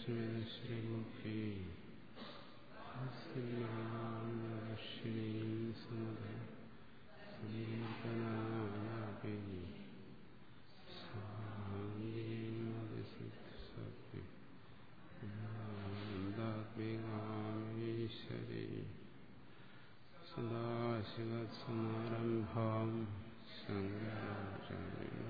തസ്മൈ ശ്രീമുഖേ ദക്ഷിണീം സമത സങ്കീർത്തനായാപി സാംഗീമതിസിദ്ധി ആനന്ദാത്മികാമീശ്വരി സദാശിവസമാരംഭാം ശങ്കരാചാര്യ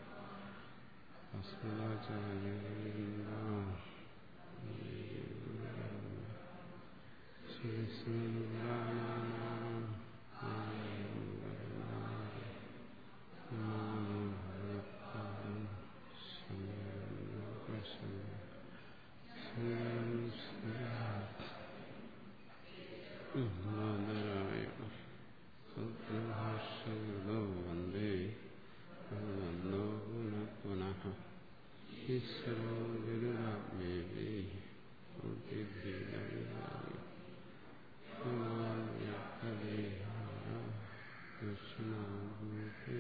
സത്യഭാഷകളോ വന്ദേ ഭഗവന്തോ പുനഃ പുനഃ ഈശ്വരോ ഗുരുരാജ്ഞേവി ദക്ഷിണാമൂർത്തി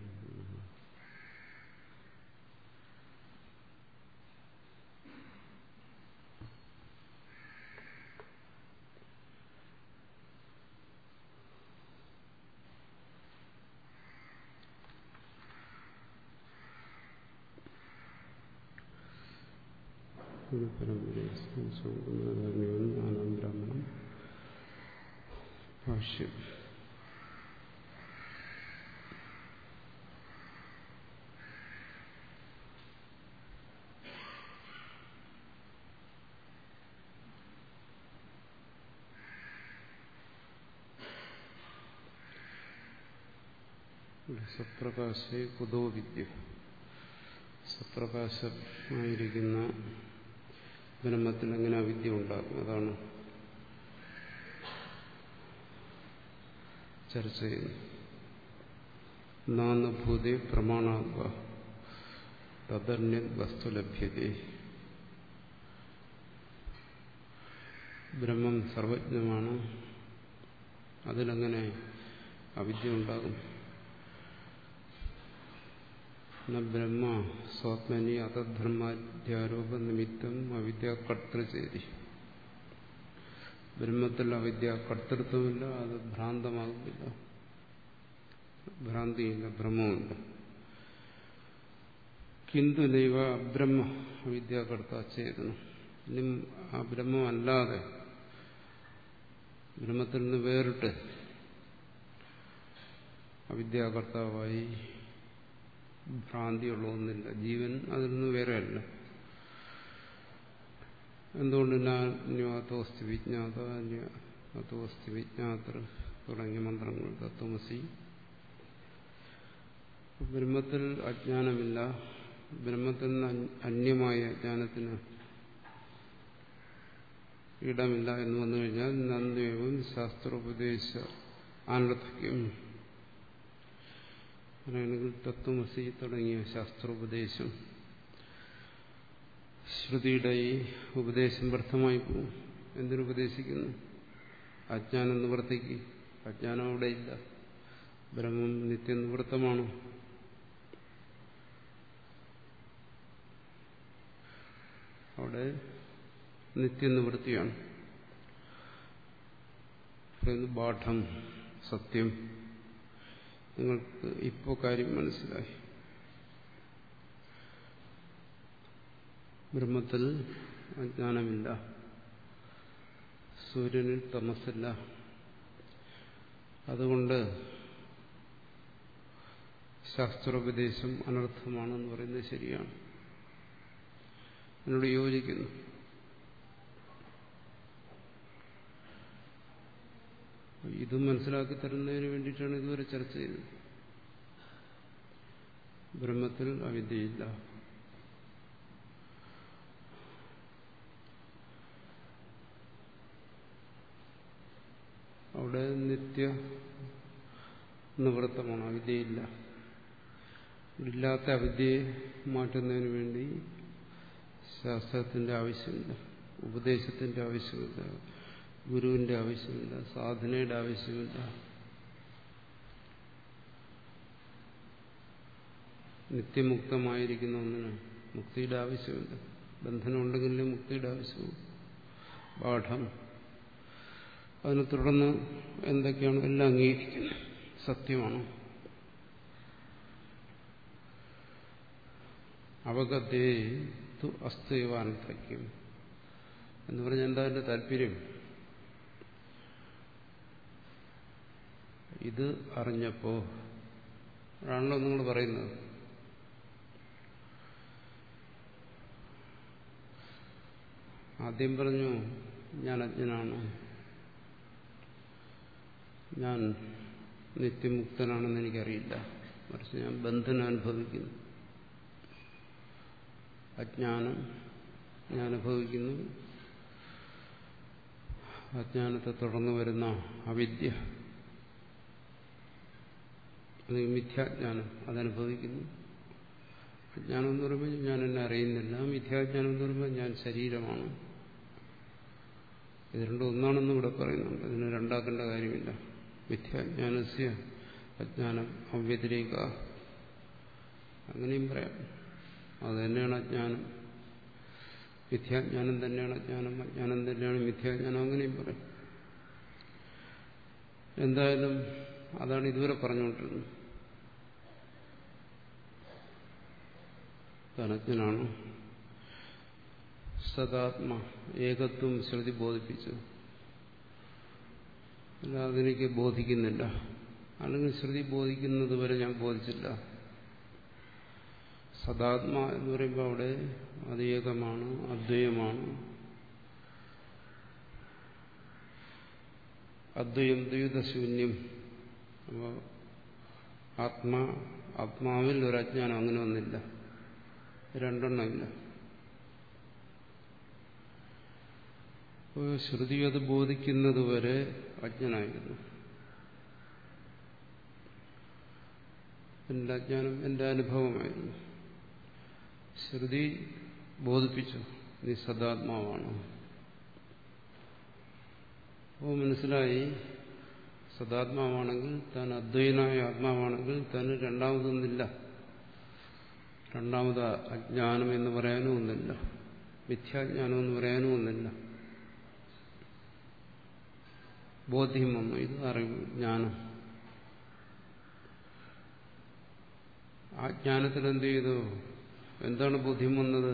ജ്ഞാനം ബ്രാഹ്മണം ഭാഷ്യം സപ്രകാശേ കുതോ വിദ്യ സപ്രകാശമായിരിക്കുന്ന ബ്രഹ്മത്തിൽ എങ്ങനെ അവിദ്യ ഉണ്ടാകും അതാണ് ചർച്ച ചെയ്യുന്നത് നാന്ന് ഭൂതേ പ്രമാണാത്വ തദന്യ വസ്തു ലഭ്യത ബ്രഹ്മം സർവജ്ഞമാണ് അതിലെങ്ങനെ അവിദ്യ ഉണ്ടാകും ബ്രഹ്മ സ്വാത്മനി അതധർമാധ്യാരോപ നിമിത്തം അവിദ്യ കർത്തൃചേരി ബ്രഹ്മത്തിൽ അവിദ്യ കർത്തൃത്വമില്ല അത് ഭ്രാന്തമാകുന്നില്ല ഭ്രാന്തിയില്ല ഭ്രമവുമില്ല കിന്തു നൈവ അബ്രഹ്മ അവിദ്യാകർത്ത ചേതനം ഇനി ആ ബ്രഹ്മമല്ലാതെ ബ്രഹ്മത്തിൽ നിന്ന് വേറിട്ട് അവിദ്യാകർത്താവായി ഭ്രാന്തിയുള്ള ഒന്നില്ല ജീവൻ അതിൽ നിന്ന് വേറെയല്ല എന്തുകൊണ്ട് അന്യോസ്തി വിജ്ഞാത അന്യോസ്തി വിജ്ഞാതൃ തുടങ്ങിയ മന്ത്രങ്ങൾ തത്വമസി ബ്രഹ്മത്തിൽ അജ്ഞാനമില്ല ബ്രഹ്മത്തിൽ നിന്ന് അന്യമായ അജ്ഞാനത്തിന് ഇടമില്ല എന്ന് വന്നു കഴിഞ്ഞാൽ നന്ദേവം ശാസ്ത്രോപദേശ അനർത്ഥക്യം അങ്ങനെയാണെങ്കിൽ തത്വമസി തുടങ്ങിയ ശാസ്ത്രോപദേശം ശ്രുതിയുടെ ഈ ഉപദേശം വ്യർത്ഥമായി പോകും എന്തിനുപദേശിക്കുന്നു അജ്ഞാനം നിവർത്തിക്ക് അജ്ഞാനം അവിടെ ഇല്ല ബ്രഹ്മം നിത്യനിവൃത്തമാണ് അവിടെ നിത്യനിവൃത്തിയാണ് ബാഠം സത്യം നിങ്ങൾക്ക് ഇപ്പോ കാര്യം മനസ്സിലായി ബ്രഹ്മത്തിൽ അജ്ഞാനമില്ല സൂര്യനിൽ തമസില്ല അതുകൊണ്ട് ശാസ്ത്രോപദേശം അനർത്ഥമാണെന്ന് പറയുന്നത് ശരിയാണ് എന്നോട് യോജിക്കുന്നു ഇതും മനസ്സിലാക്കി തരുന്നതിന് വേണ്ടിയിട്ടാണ് ഇതുവരെ ചർച്ച ചെയ്തത് ബ്രഹ്മത്തിൽ അവിദ്യയില്ല അവിടെ നിത്യ നിവൃത്തമാണ് അവിദ്യയില്ല ഇല്ലാത്ത അവിദ്യയെ മാറ്റുന്നതിന് വേണ്ടി ശാസ്ത്രത്തിന്റെ ആവശ്യമില്ല ഉപദേശത്തിന്റെ ആവശ്യമില്ല ഗുരുവിന്റെ ആവശ്യമില്ല സാധനയുടെ ആവശ്യമില്ല നിത്യമുക്തമായിരിക്കുന്ന ഒന്നിന് മുക്തിയുടെ ആവശ്യമില്ല ബന്ധനം ഉണ്ടെങ്കിലേ മുക്തിയുടെ ആവശ്യവും പാഠം അതിനെ തുടർന്ന് എന്തൊക്കെയാണ് എല്ലാം അംഗീകരിക്കുന്നത് സത്യമാണ് അവഗതേ തു അസ്തൈവാനത്തയ്ക്കും എന്ന് പറഞ്ഞാൽ എന്താ എൻ്റെ താല്പര്യം ഇത് അറിഞ്ഞപ്പോ ആണല്ലോ നിങ്ങൾ പറയുന്നത് ആദ്യം പറഞ്ഞു ഞാൻ അജ്ഞനാണ് ഞാൻ നിത്യമുക്തനാണെന്ന് എനിക്കറിയില്ല മറിച്ച് ഞാൻ ബന്ധനം അനുഭവിക്കുന്നു അജ്ഞാനം ഞാൻ അനുഭവിക്കുന്നു അജ്ഞാനത്തെ തുടർന്ന് വരുന്ന അവിദ്യ അല്ലെങ്കിൽ മിഥ്യാജ്ഞാനം അതനുഭവിക്കുന്നു അജ്ഞാനം എന്ന് പറയുമ്പോൾ ഞാൻ എന്നെ അറിയുന്നില്ല മിഥ്യാജ്ഞാനം എന്ന് പറയുമ്പോൾ ഞാൻ ശരീരമാണ് ഇത് രണ്ടും ഒന്നാണെന്ന് ഇവിടെ പറയുന്നുണ്ട് ഇതിന് രണ്ടാക്കേണ്ട കാര്യമില്ല മിഥ്യാജ്ഞാനസ്യ അജ്ഞാനം അവ്യതിരേക അങ്ങനെയും പറയാം അത് തന്നെയാണ് അജ്ഞാനം മിഥ്യാജ്ഞാനം തന്നെയാണ് അജ്ഞാനം അജ്ഞാനം തന്നെയാണ് മിഥ്യാജ്ഞാനം അങ്ങനെയും പറയും എന്തായാലും അതാണ് ഇതുവരെ പറഞ്ഞുകൊണ്ടിരുന്നത് തനജ്ഞനാണ് സദാത്മ ഏകത്വം ശ്രുതി ബോധിപ്പിച്ചു അല്ല അതെനിക്ക് ബോധിക്കുന്നില്ല അല്ലെങ്കിൽ ശ്രുതി ബോധിക്കുന്നത് വരെ ഞാൻ ബോധിച്ചില്ല സദാത്മ എന്ന് പറയുമ്പോൾ അവിടെ അത് ഏകമാണ് അദ്വയമാണ് അദ്വയം ദ്വൈതശൂന്യം അപ്പോൾ ആത്മാ ആത്മാവിൽ ഒരു അജ്ഞാനം അങ്ങനെ ഒന്നില്ല രണ്ടെണ്ണമില്ല അപ്പോൾ ശ്രുതി അത് ബോധിക്കുന്നത് വരെ അജ്ഞനായിരുന്നു എന്റെ അജ്ഞാനം എന്റെ അനുഭവമായിരുന്നു ശ്രുതി ബോധിപ്പിച്ചു നീ സദാത്മാവാണ് അപ്പോൾ മനസ്സിലായി സദാത്മാവാണെങ്കിൽ താൻ അദ്വൈനായ ആത്മാവാണെങ്കിൽ തന്നെ രണ്ടാമതൊന്നില്ല രണ്ടാമത് അജ്ഞാനം എന്ന് പറയാനും ഒന്നില്ല മിഥ്യാജ്ഞാനം എന്ന് പറയാനും ഒന്നില്ല ബോധ്യം വന്നു ഇത് അറിവ് ജ്ഞാനം ആ ജ്ഞാനത്തിൽ എന്ത് ചെയ്തു എന്താണ് ബോധ്യം വന്നത്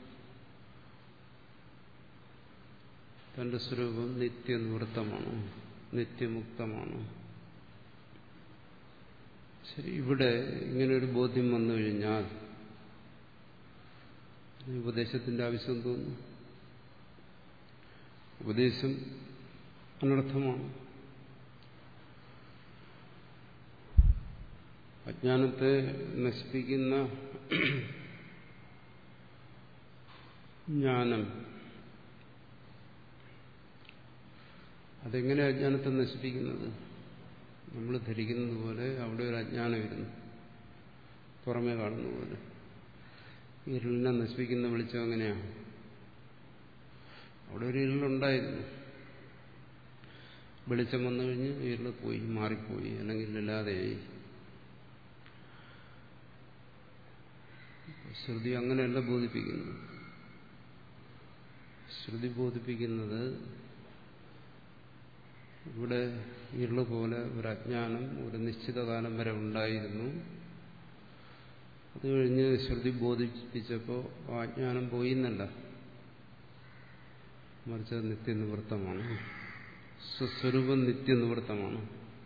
തന്റെ സ്വരൂപം നിത്യനിവൃത്തമാണ് നിത്യമുക്തമാണ് ശരി ഇവിടെ ഇങ്ങനൊരു ബോധ്യം വന്നു കഴിഞ്ഞാൽ ഉപദേശത്തിന്റെ ആവശ്യം തോന്നുന്നു ഉപദേശം അനർത്ഥമാണ് അജ്ഞാനത്തെ നശിപ്പിക്കുന്ന ജ്ഞാനം അതെങ്ങനെ അജ്ഞാനത്തെ നശിപ്പിക്കുന്നത് നമ്മൾ ധരിക്കുന്നത് പോലെ അവിടെ ഒരു അജ്ഞാനം ഇരുന്നു പുറമേ കാണുന്ന പോലെ ഇരുളിനെ നശിപ്പിക്കുന്ന വെളിച്ചം എങ്ങനെയാണ് അവിടെ ഒരു ഇരുളുണ്ടായിരുന്നു വെളിച്ചം വന്നു കഴിഞ്ഞ് ഇരുള് പോയി മാറിപ്പോയി അല്ലെങ്കിൽ ഇല്ലാതെയായി ശ്രുതി അങ്ങനെയല്ല ബോധിപ്പിക്കുന്നു ശ്രുതി ബോധിപ്പിക്കുന്നത് ഇവിടെ ഇരുള് പോലെ ഒരു അജ്ഞാനം ഒരു നിശ്ചിത കാലം വരെ ഉണ്ടായിരുന്നു അത് കഴിഞ്ഞ് ശ്രുതി ബോധിപ്പിച്ചപ്പോൾ ആ അജ്ഞാനം പോയി എന്നല്ല മറിച്ച് അത് നിത്യനിവൃത്തമാണ് സ്വസ്വരൂപം നിത്യനിവൃത്തമാണ്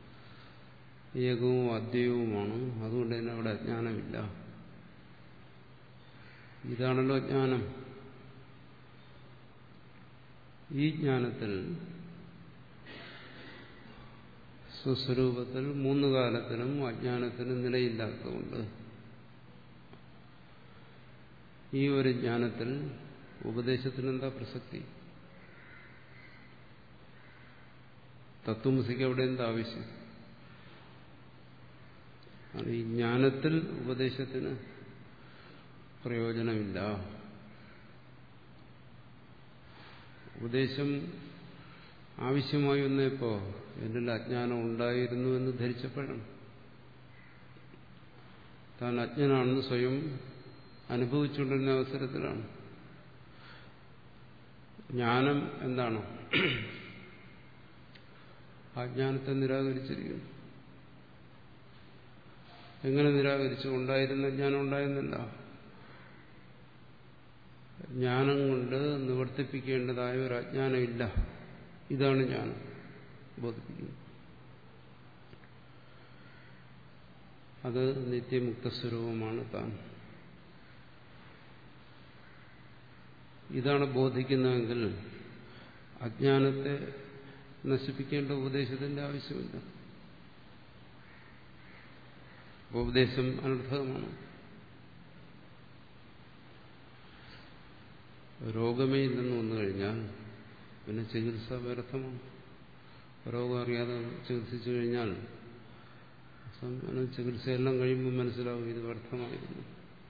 ഏകവും അദ്വൈതവുമാണ് അതുകൊണ്ട് തന്നെ അവിടെ അജ്ഞാനമില്ല ഇതാണല്ലോ ജ്ഞാനം ഈ ജ്ഞാനത്തിൽ സ്വസ്വരൂപത്തിൽ മൂന്ന് കാലത്തിനും അജ്ഞാനത്തിനും നിലയില്ലാത്തതുകൊണ്ട് ഈ ഒരു ജ്ഞാനത്തിൽ ഉപദേശത്തിന് എന്താ പ്രസക്തി തത്വമസിക്ക് അവിടെ എന്താ ആവശ്യം ഈ ജ്ഞാനത്തിൽ ഉപദേശത്തിന് പ്രയോജനമില്ല ഉപദേശം ആവശ്യമായി വന്നപ്പോ എന്നിൽ അജ്ഞാനം ഉണ്ടായിരുന്നു എന്ന് ധരിച്ചപ്പോഴാണ് താൻ അജ്ഞനാണെന്ന് സ്വയം അനുഭവിച്ചുകൊണ്ടിരുന്ന അവസരത്തിലാണ് ജ്ഞാനം എന്താണ് അജ്ഞാനത്തെ നിരാകരിച്ചിരിക്കുന്നു എങ്ങനെ നിരാകരിച്ചു ഉണ്ടായിരുന്ന ജ്ഞാനം ഉണ്ടായിരുന്നില്ല ജ്ഞാനം കൊണ്ട് നിവർത്തിപ്പിക്കേണ്ടതായ ഒരു അജ്ഞാനമില്ല ഇതാണ് ജ്ഞാനം ബോധിപ്പിക്കുന്നത് അത് നിത്യമുക്ത സ്വരൂപമാണ് താൻ ഇതാണ് ബോധിക്കുന്നതെങ്കിൽ അജ്ഞാനത്തെ നശിപ്പിക്കേണ്ട ഉപദേശത്തിന്റെ ആവശ്യമില്ല ഉപദേശം അനർത്ഥകമാണ് രോഗമേ ഇല്ലെന്ന് വന്നു കഴിഞ്ഞാൽ പിന്നെ ചികിത്സ വ്യർത്ഥമാണ് രോഗം അറിയാതെ ചികിത്സിച്ചു കഴിഞ്ഞാൽ ചികിത്സയെല്ലാം കഴിയുമ്പോൾ മനസ്സിലാവും ഇത് വ്യർത്ഥമായിരുന്നു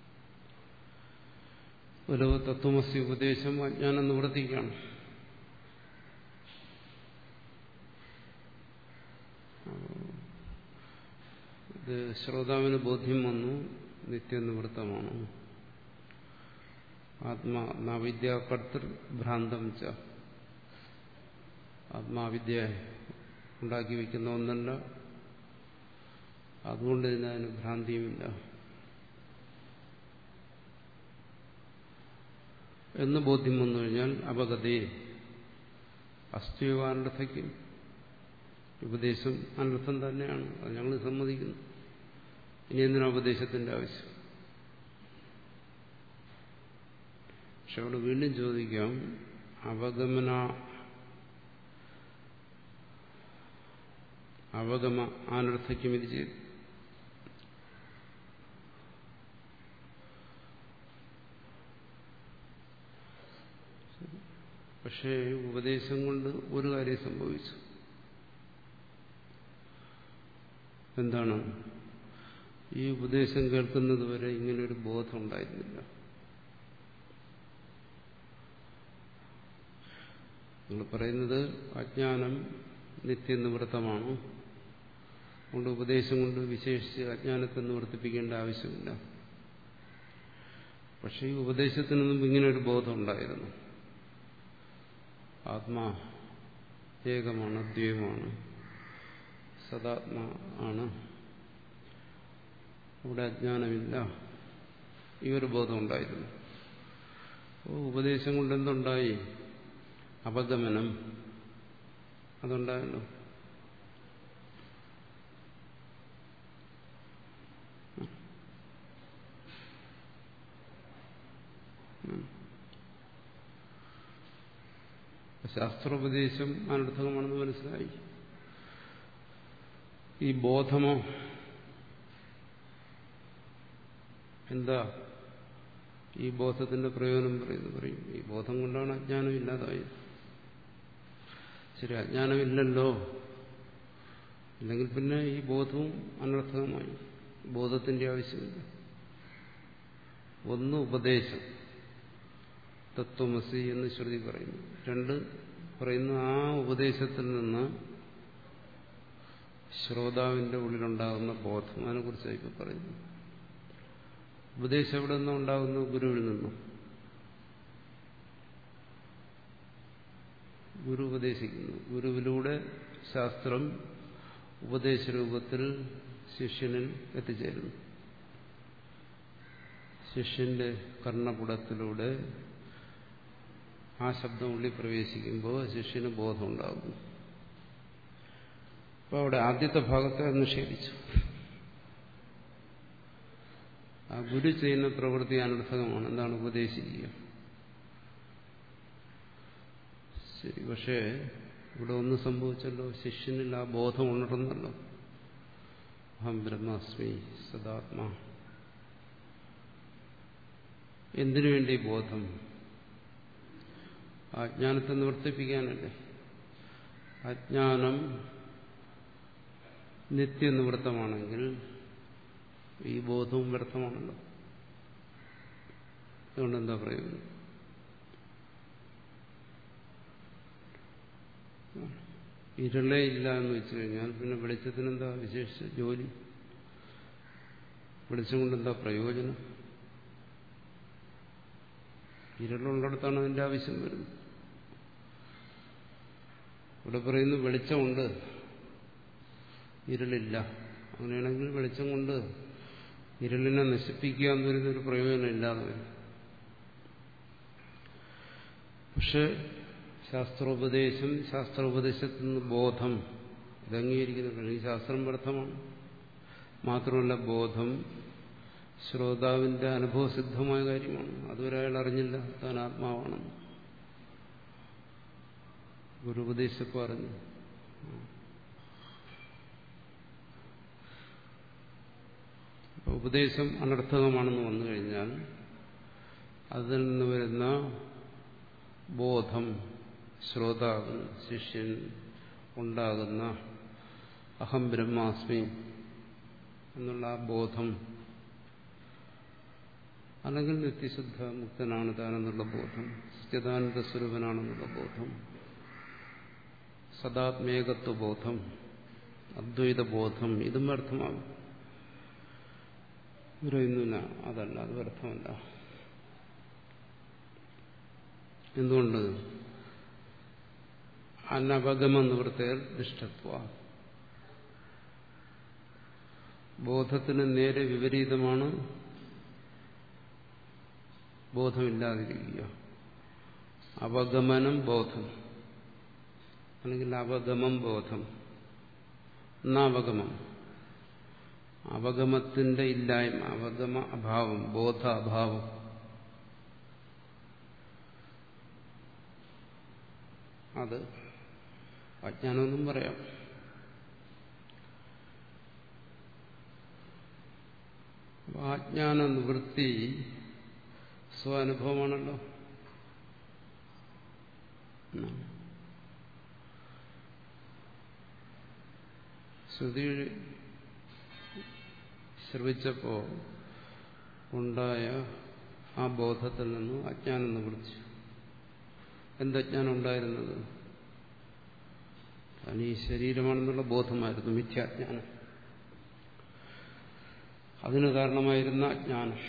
ഒരു തത്വമസി ഉപദേശം അജ്ഞാനം നിവർത്തിക്കുകയാണ് ഇത് ശ്രോതാവിന് ബോധ്യം വന്നു നിത്യനിവൃത്തമാണ് ആത്മാ നാവിദ്യ കർത്തൃ ഭ്രാന്തം ച ആത്മാവിദ്യ ഉണ്ടാക്കി വയ്ക്കുന്ന ഒന്നല്ല അതുകൊണ്ട് തന്നെ അതിന് ഭ്രാന്തിയുമില്ല എന്ന് ബോധ്യം വന്നു കഴിഞ്ഞാൽ അപഗതയെ അസ്തുവാനർത്ഥയ്ക്കും ഉപദേശം അനർത്ഥം തന്നെയാണ് അത് ഞങ്ങൾ സമ്മതിക്കുന്നു ഇനി എന്തിനാ ഉപദേശത്തിന്റെ ആവശ്യം പക്ഷെ അവിടെ വീണ്ടും ചോദിക്കാം അവഗമന അവഗമ അനർത്ഥയ്ക്കും ഇത് ചെയ്തു പക്ഷേ ഉപദേശം കൊണ്ട് ഒരു കാര്യം സംഭവിച്ചു എന്താണ് ഈ ഉപദേശം കേൾക്കുന്നത് വരെ ഇങ്ങനൊരു ബോധം ഉണ്ടായിരുന്നില്ല നിങ്ങൾ പറയുന്നത് അജ്ഞാനം നിത്യനിവൃത്തമാണ് അതുകൊണ്ട് ഉപദേശം കൊണ്ട് വിശേഷിച്ച് അജ്ഞാനത്തെ നിവർത്തിപ്പിക്കേണ്ട ആവശ്യമില്ല പക്ഷേ ഈ ഉപദേശത്തിന് മുമ്പ് ഇങ്ങനെ ഒരു ബോധം ഉണ്ടായിരുന്നു ആത്മാ ഏകമാണ് അദ്വൈതമാണ് സദാത്മ ആണ് അവിടെ അജ്ഞാനമില്ല ഈ ഒരു ബോധം ഉണ്ടായിരുന്നു അപ്പോൾ ഉപദേശം കൊണ്ട് എന്തുണ്ടായി അപഗമനം അതുണ്ടായല്ലോ ശാസ്ത്രോപദേശം അനർത്ഥകമാണെന്ന് മനസ്സിലായി ഈ ബോധമോ എന്താ ഈ ബോധത്തിന്റെ പ്രയോജനം പറയുന്നു പറയും ഈ ബോധം കൊണ്ടാണ് അജ്ഞാനം ഇല്ലാതായത് ശരി അജ്ഞാനമില്ലല്ലോ അല്ലെങ്കിൽ പിന്നെ ഈ ബോധവും അനർത്ഥകമായി ബോധത്തിന്റെ ആവശ്യമില്ല ഒന്ന് ഉപദേശം തത്വമസി എന്ന് ശ്രുതി പറയുന്നു രണ്ട് പറയുന്നു ആ ഉപദേശത്തിൽ നിന്ന് ശ്രോതാവിന്റെ ഉള്ളിലുണ്ടാകുന്ന ബോധം അതിനെക്കുറിച്ചാണ് ഇപ്പൊ പറയുന്നു ഉപദേശം എവിടെ നിന്നും ഉണ്ടാകുന്നു ഗുരുവിൽ നിന്നും ഗുരു ഉപദേശിക്കുന്നു ഗുരുവിലൂടെ ശാസ്ത്രം ഉപദേശരൂപത്തിൽ ശിഷ്യനിൽ എത്തിച്ചേരുന്നു ശിഷ്യന്റെ കർണപുടത്തിലൂടെ ആ ശബ്ദം ഉള്ളിൽ പ്രവേശിക്കുമ്പോൾ ശിഷ്യന് ബോധമുണ്ടാകുന്നു അപ്പോൾ അവിടെ ആദ്യത്തെ ഭാഗത്തെ നിഷേധിച്ചു ആ ഗുരു ചെയ്യുന്ന പ്രവൃത്തി അനർത്ഥകമാണ് എന്താണ് ഉപദേശിക്കുക ശരി പക്ഷേ ഇവിടെ ഒന്ന് സംഭവിച്ചല്ലോ ശിഷ്യനിൽ ആ ബോധം ഉണർന്നല്ലോ അഹം ബ്രഹ്മാസ്മി സദാത്മാ എന്തിനു വേണ്ടി ബോധം അജ്ഞാനത്തെ നിവർത്തിപ്പിക്കാനല്ലേ അജ്ഞാനം നിത്യനിവൃത്തമാണെങ്കിൽ ഈ ബോധവും വ്യർത്ഥമാണല്ലോ അതുകൊണ്ട് എന്താ പ്രയോജനം ഇരുളേ ഇല്ല എന്ന് വെച്ചു കഴിഞ്ഞാൽ പിന്നെ വെളിച്ചത്തിനെന്താ വിശേഷിച്ച ജോലി വെളിച്ചം കൊണ്ടെന്താ പ്രയോജനം ഇരുളുള്ളിടത്താണ് അതിന്റെ ആവശ്യം വരുന്നത് ഇവിടെ പറയുന്നു വെളിച്ചമുണ്ട് ഇരുളില്ല അങ്ങനെയാണെങ്കിൽ വെളിച്ചം കൊണ്ട് ഇരുളിനെ നശിപ്പിക്കുക എന്ന് പറയുന്നൊരു പ്രയോജനം ഇല്ലാതെ വരും പക്ഷെ ശാസ്ത്രോപദേശം ശാസ്ത്രോപദേശത്തിൽ നിന്ന് ബോധം ഇത് അംഗീകരിക്കുന്നുണ്ട് ഈ ശാസ്ത്രം വ്യർത്ഥമാണ് മാത്രമല്ല ബോധം ശ്രോതാവിന്റെ അനുഭവസിദ്ധമായ കാര്യമാണ് അതുവരെ അയാൾ അറിഞ്ഞില്ല താൻ ആത്മാവാണെന്ന് ഗുരു ഉപദേശിച്ചപ്പോൾ അറിഞ്ഞു ഉപദേശം അനർത്ഥകമാണെന്ന് വന്നു കഴിഞ്ഞാൽ അതിൽ നിന്ന് വരുന്ന ബോധം ശ്രോതാവ് ശിഷ്യൻ ഉണ്ടാകുന്ന അഹം ബ്രഹ്മാസ്മി എന്നുള്ള ആ ബോധം അല്ലെങ്കിൽ നിത്യശുദ്ധ മുക്തനാണ് താനെന്നുള്ള ബോധം സത്യദാനന്ദ സ്വരൂപനാണെന്നുള്ള ബോധം സദാത്മേകത്വ ബോധം അദ്വൈത ബോധം ഇതും വ്യർത്ഥമാകും പറയുന്നില്ല അതല്ല അത് വ്യർത്ഥമല്ല എന്തുകൊണ്ട് അനവഗമ നിവൃത്തിയാൽ ദുഷ്ടത്വ ബോധത്തിന് നേരെ വിപരീതമാണ് ബോധമില്ലാതിരിക്കുക അവഗമനം ബോധം അല്ലെങ്കിൽ അവഗമം ബോധം എന്നാവഗമം അവഗമത്തിന്റെ ഇല്ലായ്മ അവഗമ അഭാവം ബോധ അഭാവം അത് അജ്ഞാനമെന്നും പറയാം ആജ്ഞാന നിവൃത്തി സ്വാനുഭവമാണല്ലോ ശ്രുതി ശ്രവിച്ചപ്പോ ഉണ്ടായ ആ ബോധത്തിൽ നിന്ന് അജ്ഞാനം നിവൃത്തിച്ചു എന്തജ്ഞാനം ഉണ്ടായിരുന്നത് താൻ ഈ ശരീരമാണെന്നുള്ള ബോധമായിരുന്നു മിഥ്യാജ്ഞാനം അതിന് കാരണമായിരുന്ന അജ്ഞാനം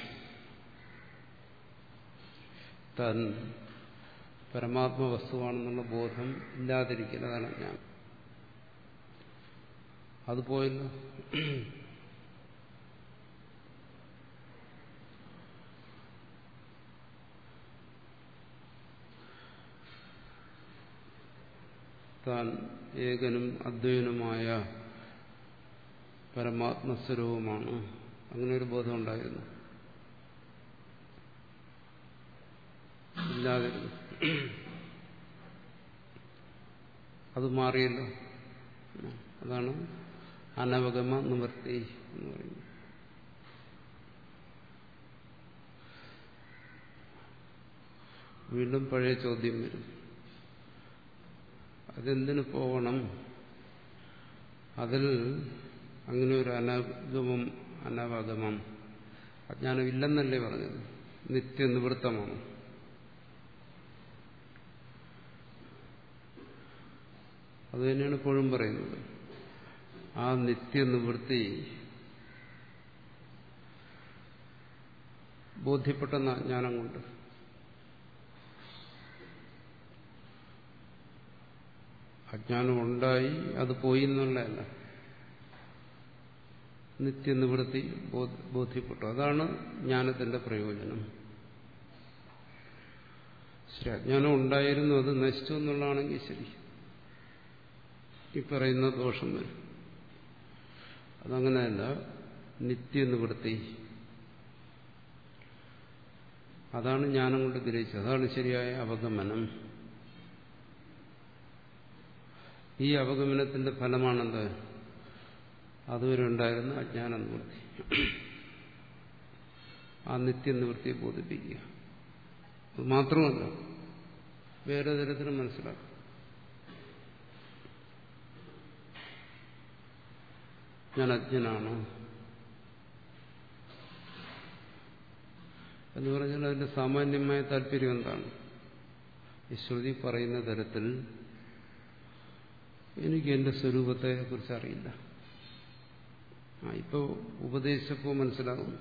താൻ പരമാത്മ വസ്തുവാണെന്നുള്ള ബോധം ഇല്ലാതിരിക്കില്ല അതാണ് അജ്ഞാനം അത് പോയല്ലോ താൻ ഏകനും അദ്വൈനുമായ പരമാത്മസ്വരൂപമാണ് അങ്ങനെ ഒരു ബോധം ഉണ്ടായിരുന്നു ഇല്ലാതിരുന്നു അത് മാറിയല്ലോ അതാണ് അനവഗമ നിവൃത്തി എന്ന് പറയുന്നത് വീണ്ടും പഴയ ചോദ്യം വരും അതെന്തിനു പോകണം അതിൽ അങ്ങനെ ഒരു അനഗമം അനവഗമം അജ്ഞാനമില്ലെന്നല്ലേ പറഞ്ഞത് നിത്യനിവൃത്തമാണ് അത് തന്നെയാണ് ഇപ്പോഴും പറയുന്നത് ആ നിത്യനിവൃത്തി ബോധ്യപ്പെട്ടെന്ന ജ്ഞാനം കൊണ്ട് അജ്ഞാനം ഉണ്ടായി അത് പോയി എന്നുള്ളതല്ല നിത്യനിവൃത്തി ബോധ്യപ്പെട്ടു അതാണ് ജ്ഞാനത്തിന്റെ പ്രയോജനം ശരി അജ്ഞാനം ഉണ്ടായിരുന്നു അത് നശിച്ചു എന്നുള്ളതാണെങ്കിൽ ശരി ഈ പറയുന്ന ദോഷം വരും അതങ്ങനെയല്ല നിത്യനിവൃത്തി അതാണ് ജ്ഞാനം കൊണ്ട് ഗ്രഹിച്ചത് അതാണ് ശരിയായ അവഗമനം ഈ അവഗമനത്തിന്റെ ഫലമാണെന്ത് അതുവരെ ഉണ്ടായിരുന്ന അജ്ഞാന നിവൃത്തി ആ നിത്യനിവൃത്തിയെ ബോധിപ്പിക്കുക അത് മാത്രമല്ല വേറെ തരത്തിലും മനസ്സിലാക്കും ഞാൻ അജ്ഞനാണ് എന്ന് പറഞ്ഞാൽ അതിന്റെ സാമാന്യമായ താല്പര്യം എന്താണ് ഈ ശ്രുതി പറയുന്ന തരത്തിൽ എനിക്ക് എന്റെ സ്വരൂപത്തെ കുറിച്ച് അറിയില്ല ആ ഇപ്പോ ഉപദേശിച്ചപ്പോ മനസ്സിലാകും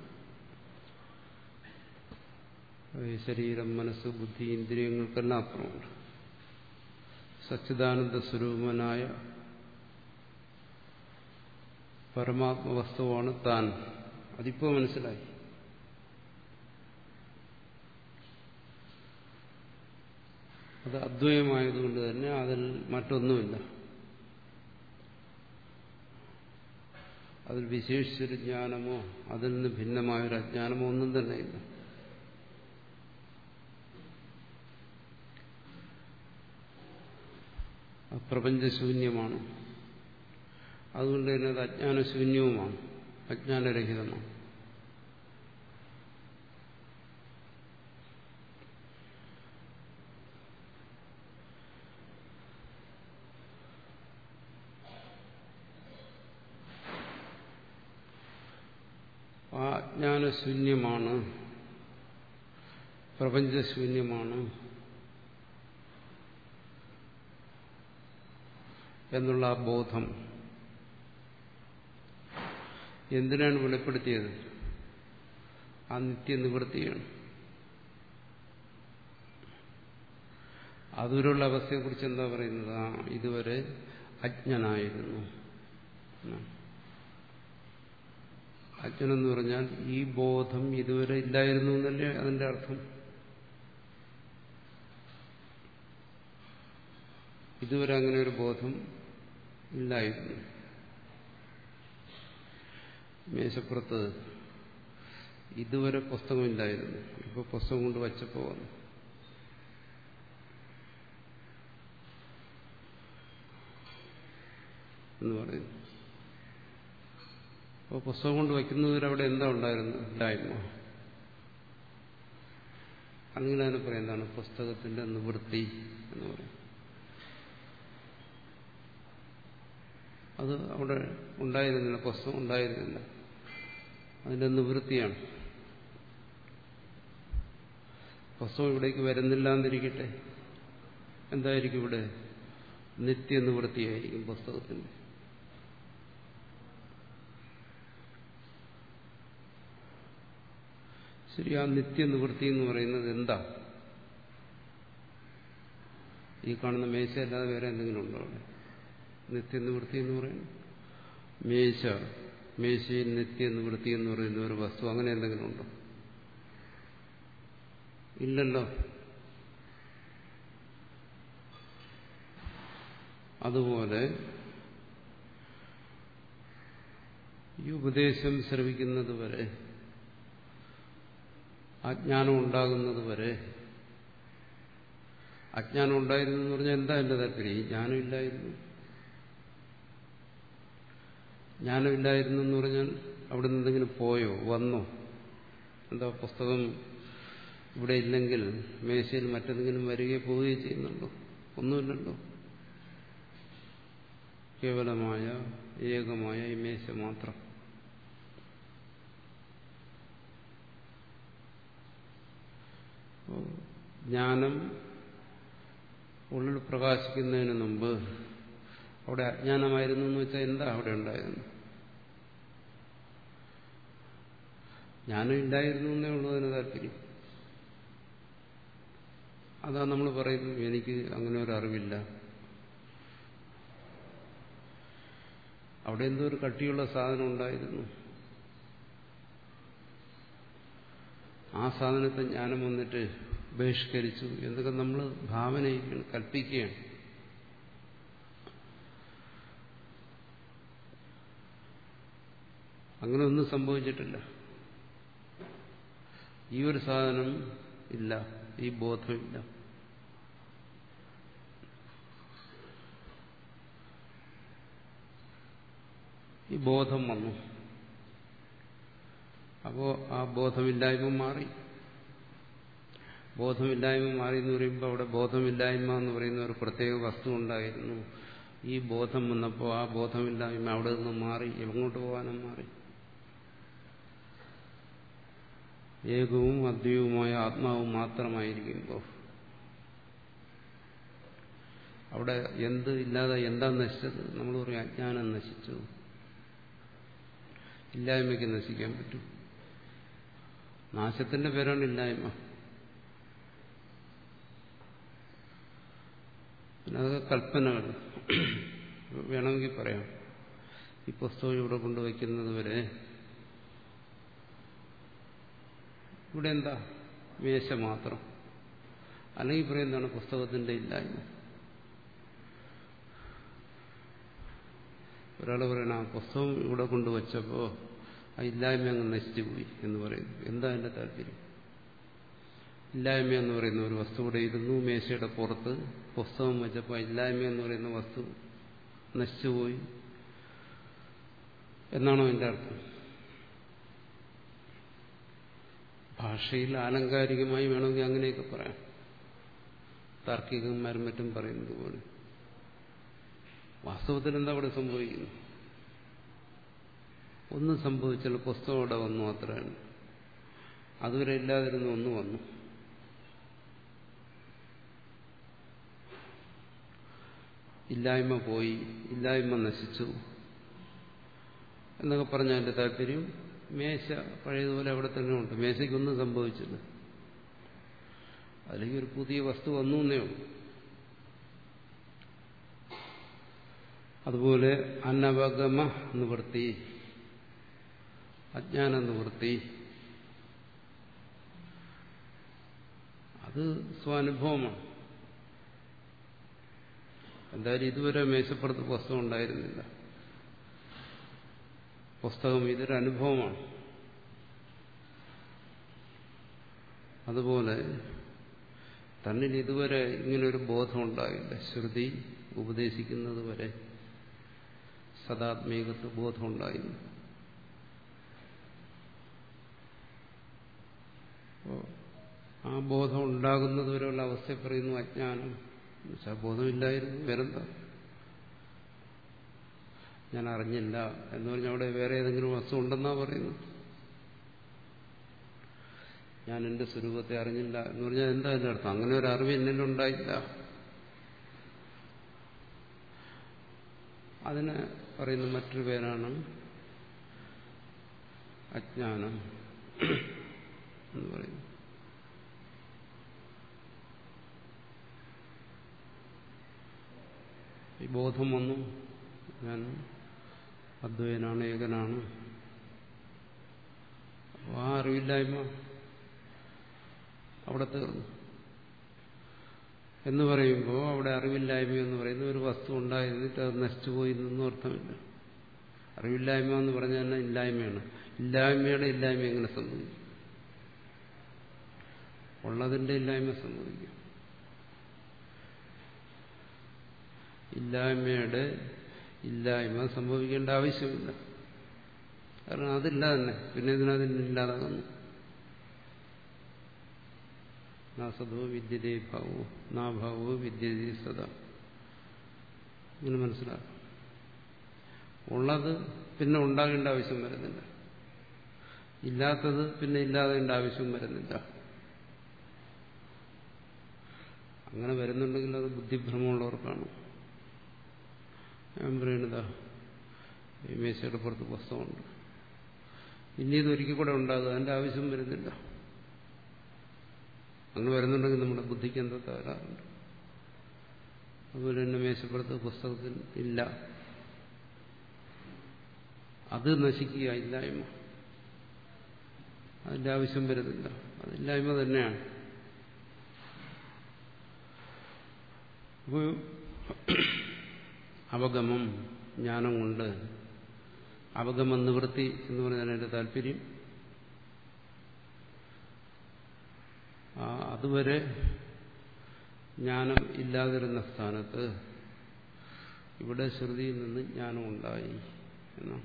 ശരീരം മനസ്സ് ബുദ്ധി ഇന്ദ്രിയങ്ങൾക്കെല്ലാം അപ്പുറമുണ്ട് സച്ചിദാനന്ദ സ്വരൂപനായ പരമാത്മവസ്തുവാണ് താൻ അതിപ്പോ മനസ്സിലായി അത് അദ്വൈതമായതുകൊണ്ട് തന്നെ അതിൽ മറ്റൊന്നുമില്ല അതിൽ വിശേഷിച്ചൊരു ജ്ഞാനമോ അതിൽ നിന്ന് ഭിന്നമായൊരു അജ്ഞാനമോ ഒന്നും തന്നെ ഇല്ല പ്രപഞ്ചശൂന്യമാണ് അതുകൊണ്ട് തന്നെ അത് അജ്ഞാനശൂന്യവുമാണ് അജ്ഞാനരഹിതമാണ് ആ അജ്ഞാനശൂന്യമാണ് പ്രപഞ്ചശൂന്യമാണ് എന്നുള്ള ആ ബോധം എന്തിനാണ് വെളിപ്പെടുത്തിയത് ആ നിത്യനിവൃത്തിയാണ് അതുവരെയുള്ള അവസ്ഥയെക്കുറിച്ച് എന്താ പറയുന്നത് ആ ഇതുവരെ അജ്ഞനായിരുന്നു അജ്ഞനെന്ന് പറഞ്ഞാൽ ഈ ബോധം ഇതുവരെ ഇല്ലായിരുന്നു എന്നല്ലേ അതിന്റെ അർത്ഥം ഇതുവരെ അങ്ങനെ ഒരു ബോധം ഇല്ലായിരുന്നു മേശപ്പുറത്ത് ഇതുവരെ പുസ്തകമില്ലായിരുന്നു ഇപ്പൊ പുസ്തകം കൊണ്ട് വച്ചപ്പോ വന്നു എന്ന് പറയുന്നു അപ്പോൾ പുസ്തകം കൊണ്ട് വയ്ക്കുന്നവർ അവിടെ എന്താ ഉണ്ടായിരുന്നു ഇല്ലായ്മ അങ്ങനെ അതിനെ പറയാം എന്താണ് പുസ്തകത്തിന്റെ നിവൃത്തി എന്ന് പറയും അത് അവിടെ ഉണ്ടായിരുന്നില്ല പുസ്തകം ഉണ്ടായിരുന്നില്ല അതിന്റെ നിവൃത്തിയാണ് പുസ്തകം ഇവിടേക്ക് വരുന്നില്ല എന്നിരിക്കട്ടെ എന്തായിരിക്കും ഇവിടെ നിത്യനിവൃത്തിയായിരിക്കും പുസ്തകത്തിന്റെ ശരി ആ നിത്യനിവൃത്തി എന്ന് പറയുന്നത് എന്താ ഈ കാണുന്ന മേശയല്ലാതെ വേറെ എന്തെങ്കിലും ഉണ്ടോ അവിടെ നിത്യനിവൃത്തി എന്ന് പറയുന്നത് മേശ മേശയിൽ നിത്യനിവൃത്തി എന്ന് പറയുന്ന ഒരു വസ്തു അങ്ങനെ എന്തെങ്കിലും ഉണ്ടോ ഇല്ലല്ലോ അതുപോലെ ഈ ഉപദേശം ശ്രവിക്കുന്നത് വരെ അജ്ഞാനം ഉണ്ടാകുന്നത് വരെ അജ്ഞാനം ഉണ്ടായിരുന്നു എന്ന് പറഞ്ഞാൽ എന്താ എന്റെ താല്പര്യം ഈ ജ്ഞാനമില്ലായിരുന്നു ജ്ഞാനമില്ലായിരുന്നു എന്ന് പറഞ്ഞാൽ അവിടെ നിന്ന് എന്തെങ്കിലും പോയോ വന്നോ എന്താ പുസ്തകം ഇവിടെ ഇല്ലെങ്കിൽ മേശയിൽ മറ്റെന്തെങ്കിലും വരികയോ പോവുകയോ ചെയ്യുന്നുണ്ടോ ഒന്നുമില്ലല്ലോ കേവലമായ ഏകമായ ഈ മേശ മാത്രം ജ്ഞാനം ഉള്ളിൽ പ്രകാശിക്കുന്നതിന് മുമ്പ് അവിടെ അജ്ഞാനമായിരുന്നു എന്ന് വെച്ചാൽ എന്താ അവിടെ ഉണ്ടായിരുന്നു ജ്ഞാനം ഇല്ലായിരുന്നു എന്നേ ഉള്ളതിന് താല്പര്യം അതാ നമ്മൾ പറയുന്നത് എനിക്ക് അങ്ങനെ ഒരു അറിവില്ല അവിടെ എന്തോ ഒരു കട്ടിയുള്ള സാധനം ഉണ്ടായിരുന്നു ആ സാധനത്തെ ജ്ഞാനം വന്നിട്ട് ബഹിഷ്കരിച്ചു എന്നൊക്കെ നമ്മൾ ഭാവന ചെയ്യുകയാണ് കൽപ്പിക്കുകയാണ് അങ്ങനെ ഒന്നും സംഭവിച്ചിട്ടില്ല ഈ ഒരു സാധനം ഇല്ല ഈ ബോധമില്ല ഈ ബോധം വന്നു അപ്പോ ആ ബോധമില്ലായ്മ മാറി ബോധമില്ലായ്മ മാറി എന്ന് പറയുമ്പോൾ അവിടെ ബോധമില്ലായ്മ എന്ന് പറയുന്ന ഒരു പ്രത്യേക വസ്തു ഉണ്ടായിരുന്നു ഈ ബോധം വന്നപ്പോൾ ആ ബോധമില്ലായ്മ അവിടെ നിന്ന് മാറി എങ്ങോട്ട് പോകാനും മാറി ഏകവും അദ്വൈവുമായ ആത്മാവും മാത്രമായിരിക്കുമ്പോൾ അവിടെ എന്ത് ഇല്ലാതെ എന്താ നശിച്ചത് നമ്മൾ പറയും അജ്ഞാനം നശിച്ചു ഇല്ലായ്മയ്ക്ക് നശിക്കാൻ പറ്റും നാശത്തിന്റെ പേരാണ് ഇല്ലായ്മ അതൊക്കെ കൽപ്പനകൾ വേണമെങ്കിൽ പറയാം ഈ പുസ്തകം ഇവിടെ കൊണ്ടുവയ്ക്കുന്നത് വരെ ഇവിടെ എന്താ മേശ മാത്രം അല്ലെങ്കിൽ പറയുന്നതാണ് പുസ്തകത്തിന്റെ ഇല്ലായ്മ ഒരാൾ പറയണ ആ പുസ്തകം ഇവിടെ കൊണ്ടുവച്ചപ്പോ ആ ഇല്ലായ്മ അങ്ങ് നശിച്ചുപോയി എന്ന് പറയുന്നു എന്താ എന്റെ താല്പര്യം ഇല്ലായ്മ എന്ന് പറയുന്ന ഒരു വസ്തു ഇവിടെ ഇരുന്നു മേശയുടെ പുറത്ത് പുസ്തകം വെച്ചപ്പോൾ ഇല്ലായ്മ എന്ന് പറയുന്ന വസ്തു നശിച്ചുപോയി എന്നാണോ എന്റെ അർത്ഥം ഭാഷയിൽ ആലങ്കാരികമായി വേണമെങ്കിൽ അങ്ങനെയൊക്കെ പറയാം താർക്കികന്മാരും മറ്റും പറയുന്നത് പോലെ വാസ്തവത്തിൽ എന്താ അവിടെ സംഭവിക്കുന്നു ഒന്നും സംഭവിച്ചാൽ പുസ്തകം അവിടെ വന്നു അത്രയാണ് അതുവരെ ഇല്ലാതിരുന്ന ഒന്ന് വന്നു ഇല്ലായ്മ പോയി ഇല്ലായ്മ നശിച്ചു എന്നൊക്കെ പറഞ്ഞ എന്റെ താല്പര്യം മേശ പഴയതുപോലെ അവിടെ തന്നെ ഉണ്ട് മേശയ്ക്കൊന്നും സംഭവിച്ചില്ല അല്ലെങ്കിൽ ഒരു പുതിയ വസ്തു വന്നു എന്നേ ഉള്ളൂ അതുപോലെ അനവഗമ നിവൃത്തി അജ്ഞാന നിവൃത്തി അത് സ്വാനുഭവമാണ് എന്തായാലും ഇതുവരെ മേശപ്പുറത്ത് പുസ്തകം ഉണ്ടായിരുന്നില്ല പുസ്തകം ഇതൊരു അനുഭവമാണ് അതുപോലെ തന്നിൽ ഇതുവരെ ഇങ്ങനൊരു ബോധം ഉണ്ടായില്ല ശ്രുതി ഉപദേശിക്കുന്നത് വരെ സദാത്മീകത്വ ബോധം ഉണ്ടായിരുന്നു ആ ബോധം ഉണ്ടാകുന്നത് വരെയുള്ള അവസ്ഥയെ പറയുന്നു അജ്ഞാനം എന്നുവെച്ചാൽ ബോധമില്ലായിരുന്നു വേറെന്താ ഞാൻ അറിഞ്ഞില്ല എന്ന് പറഞ്ഞാൽ അവിടെ വേറെ ഏതെങ്കിലും വസ്തു ഉണ്ടെന്നാ പറയുന്നു ഞാൻ എന്റെ സ്വരൂപത്തെ അറിഞ്ഞില്ല എന്ന് പറഞ്ഞാൽ എന്താ എന്റെ അർത്ഥം അങ്ങനെ ഒരു അറിവ് എന്നിലുണ്ടായില്ല അതിന് പറയുന്ന മറ്റൊരു പേരാണ് അജ്ഞാനം എന്ന് പറയുന്നു ഈ ബോധം വന്നു ഞാൻ അദ്വൈനാണ് ഏകനാണ് ആ അറിവില്ലായ്മ അവിടെ തീർന്നു എന്ന് പറയുമ്പോൾ അവിടെ അറിവില്ലായ്മ എന്ന് പറയുന്ന ഒരു വസ്തു ഉണ്ടായിരുന്നിട്ട് അത് നശിച്ചുപോയി എന്നൊന്നും അർത്ഥമില്ല അറിവില്ലായ്മ എന്ന് പറഞ്ഞാൽ തന്നെ ഇല്ലായ്മയാണ് ഇല്ലായ്മയുടെ ഇല്ലായ്മ എങ്ങനെ സംഭവിക്കും ഉള്ളതിന്റെ ഇല്ലായ്മ സംഭവിക്കും ഇല്ലായ്മയുടെ ഇല്ലായ്മ സംഭവിക്കേണ്ട ആവശ്യമില്ല കാരണം അതില്ല തന്നെ പിന്നെ ഇതിനതില്ലാതാകുന്നു നാസതോ വിദ്യതേ ഭാവോ നാഭാവോ വിദ്യതേ സദാ ഇങ്ങനെ മനസ്സിലാക്കാം ഉള്ളത് പിന്നെ ഉണ്ടാകേണ്ട ആവശ്യം വരുന്നില്ല ഇല്ലാത്തത് പിന്നെ ഇല്ലാതേണ്ട ആവശ്യം വരുന്നില്ല അങ്ങനെ വരുന്നുണ്ടെങ്കിൽ അത് ബുദ്ധിഭ്രമമുള്ളവർക്കാണ് ഞാൻ പറയുന്നതാ ഈ മേശയുടെ പുറത്ത് പുസ്തകമുണ്ട് ഇനി ഇതൊരിക്കൽ കൂടെ ഉണ്ടാകുക അതിന്റെ ആവശ്യം വരുന്നില്ല അങ്ങനെ വരുന്നുണ്ടെങ്കിൽ നമ്മുടെ ബുദ്ധിക്ക് എന്തോ തകരാറുണ്ട് അതുപോലെ തന്നെ മേശപ്പുറത്ത് പുസ്തകത്തിൽ ഇല്ല അത് നശിക്കുക ഇല്ലായ്മ അതിന്റെ ആവശ്യം വരുന്നില്ല അതില്ലായ്മ തന്നെയാണ് അപ്പോൾ അവഗമം ജ്ഞാനം കൊണ്ട് അവഗമ നിവൃത്തി എന്ന് പറഞ്ഞാൽ എൻ്റെ താല്പര്യം അതുവരെ ജ്ഞാനം ഇല്ലാതിരുന്ന സ്ഥാനത്ത് ഇവിടെ ശ്രുതിയിൽ നിന്ന് ജ്ഞാനം ഉണ്ടായി എന്നാണ്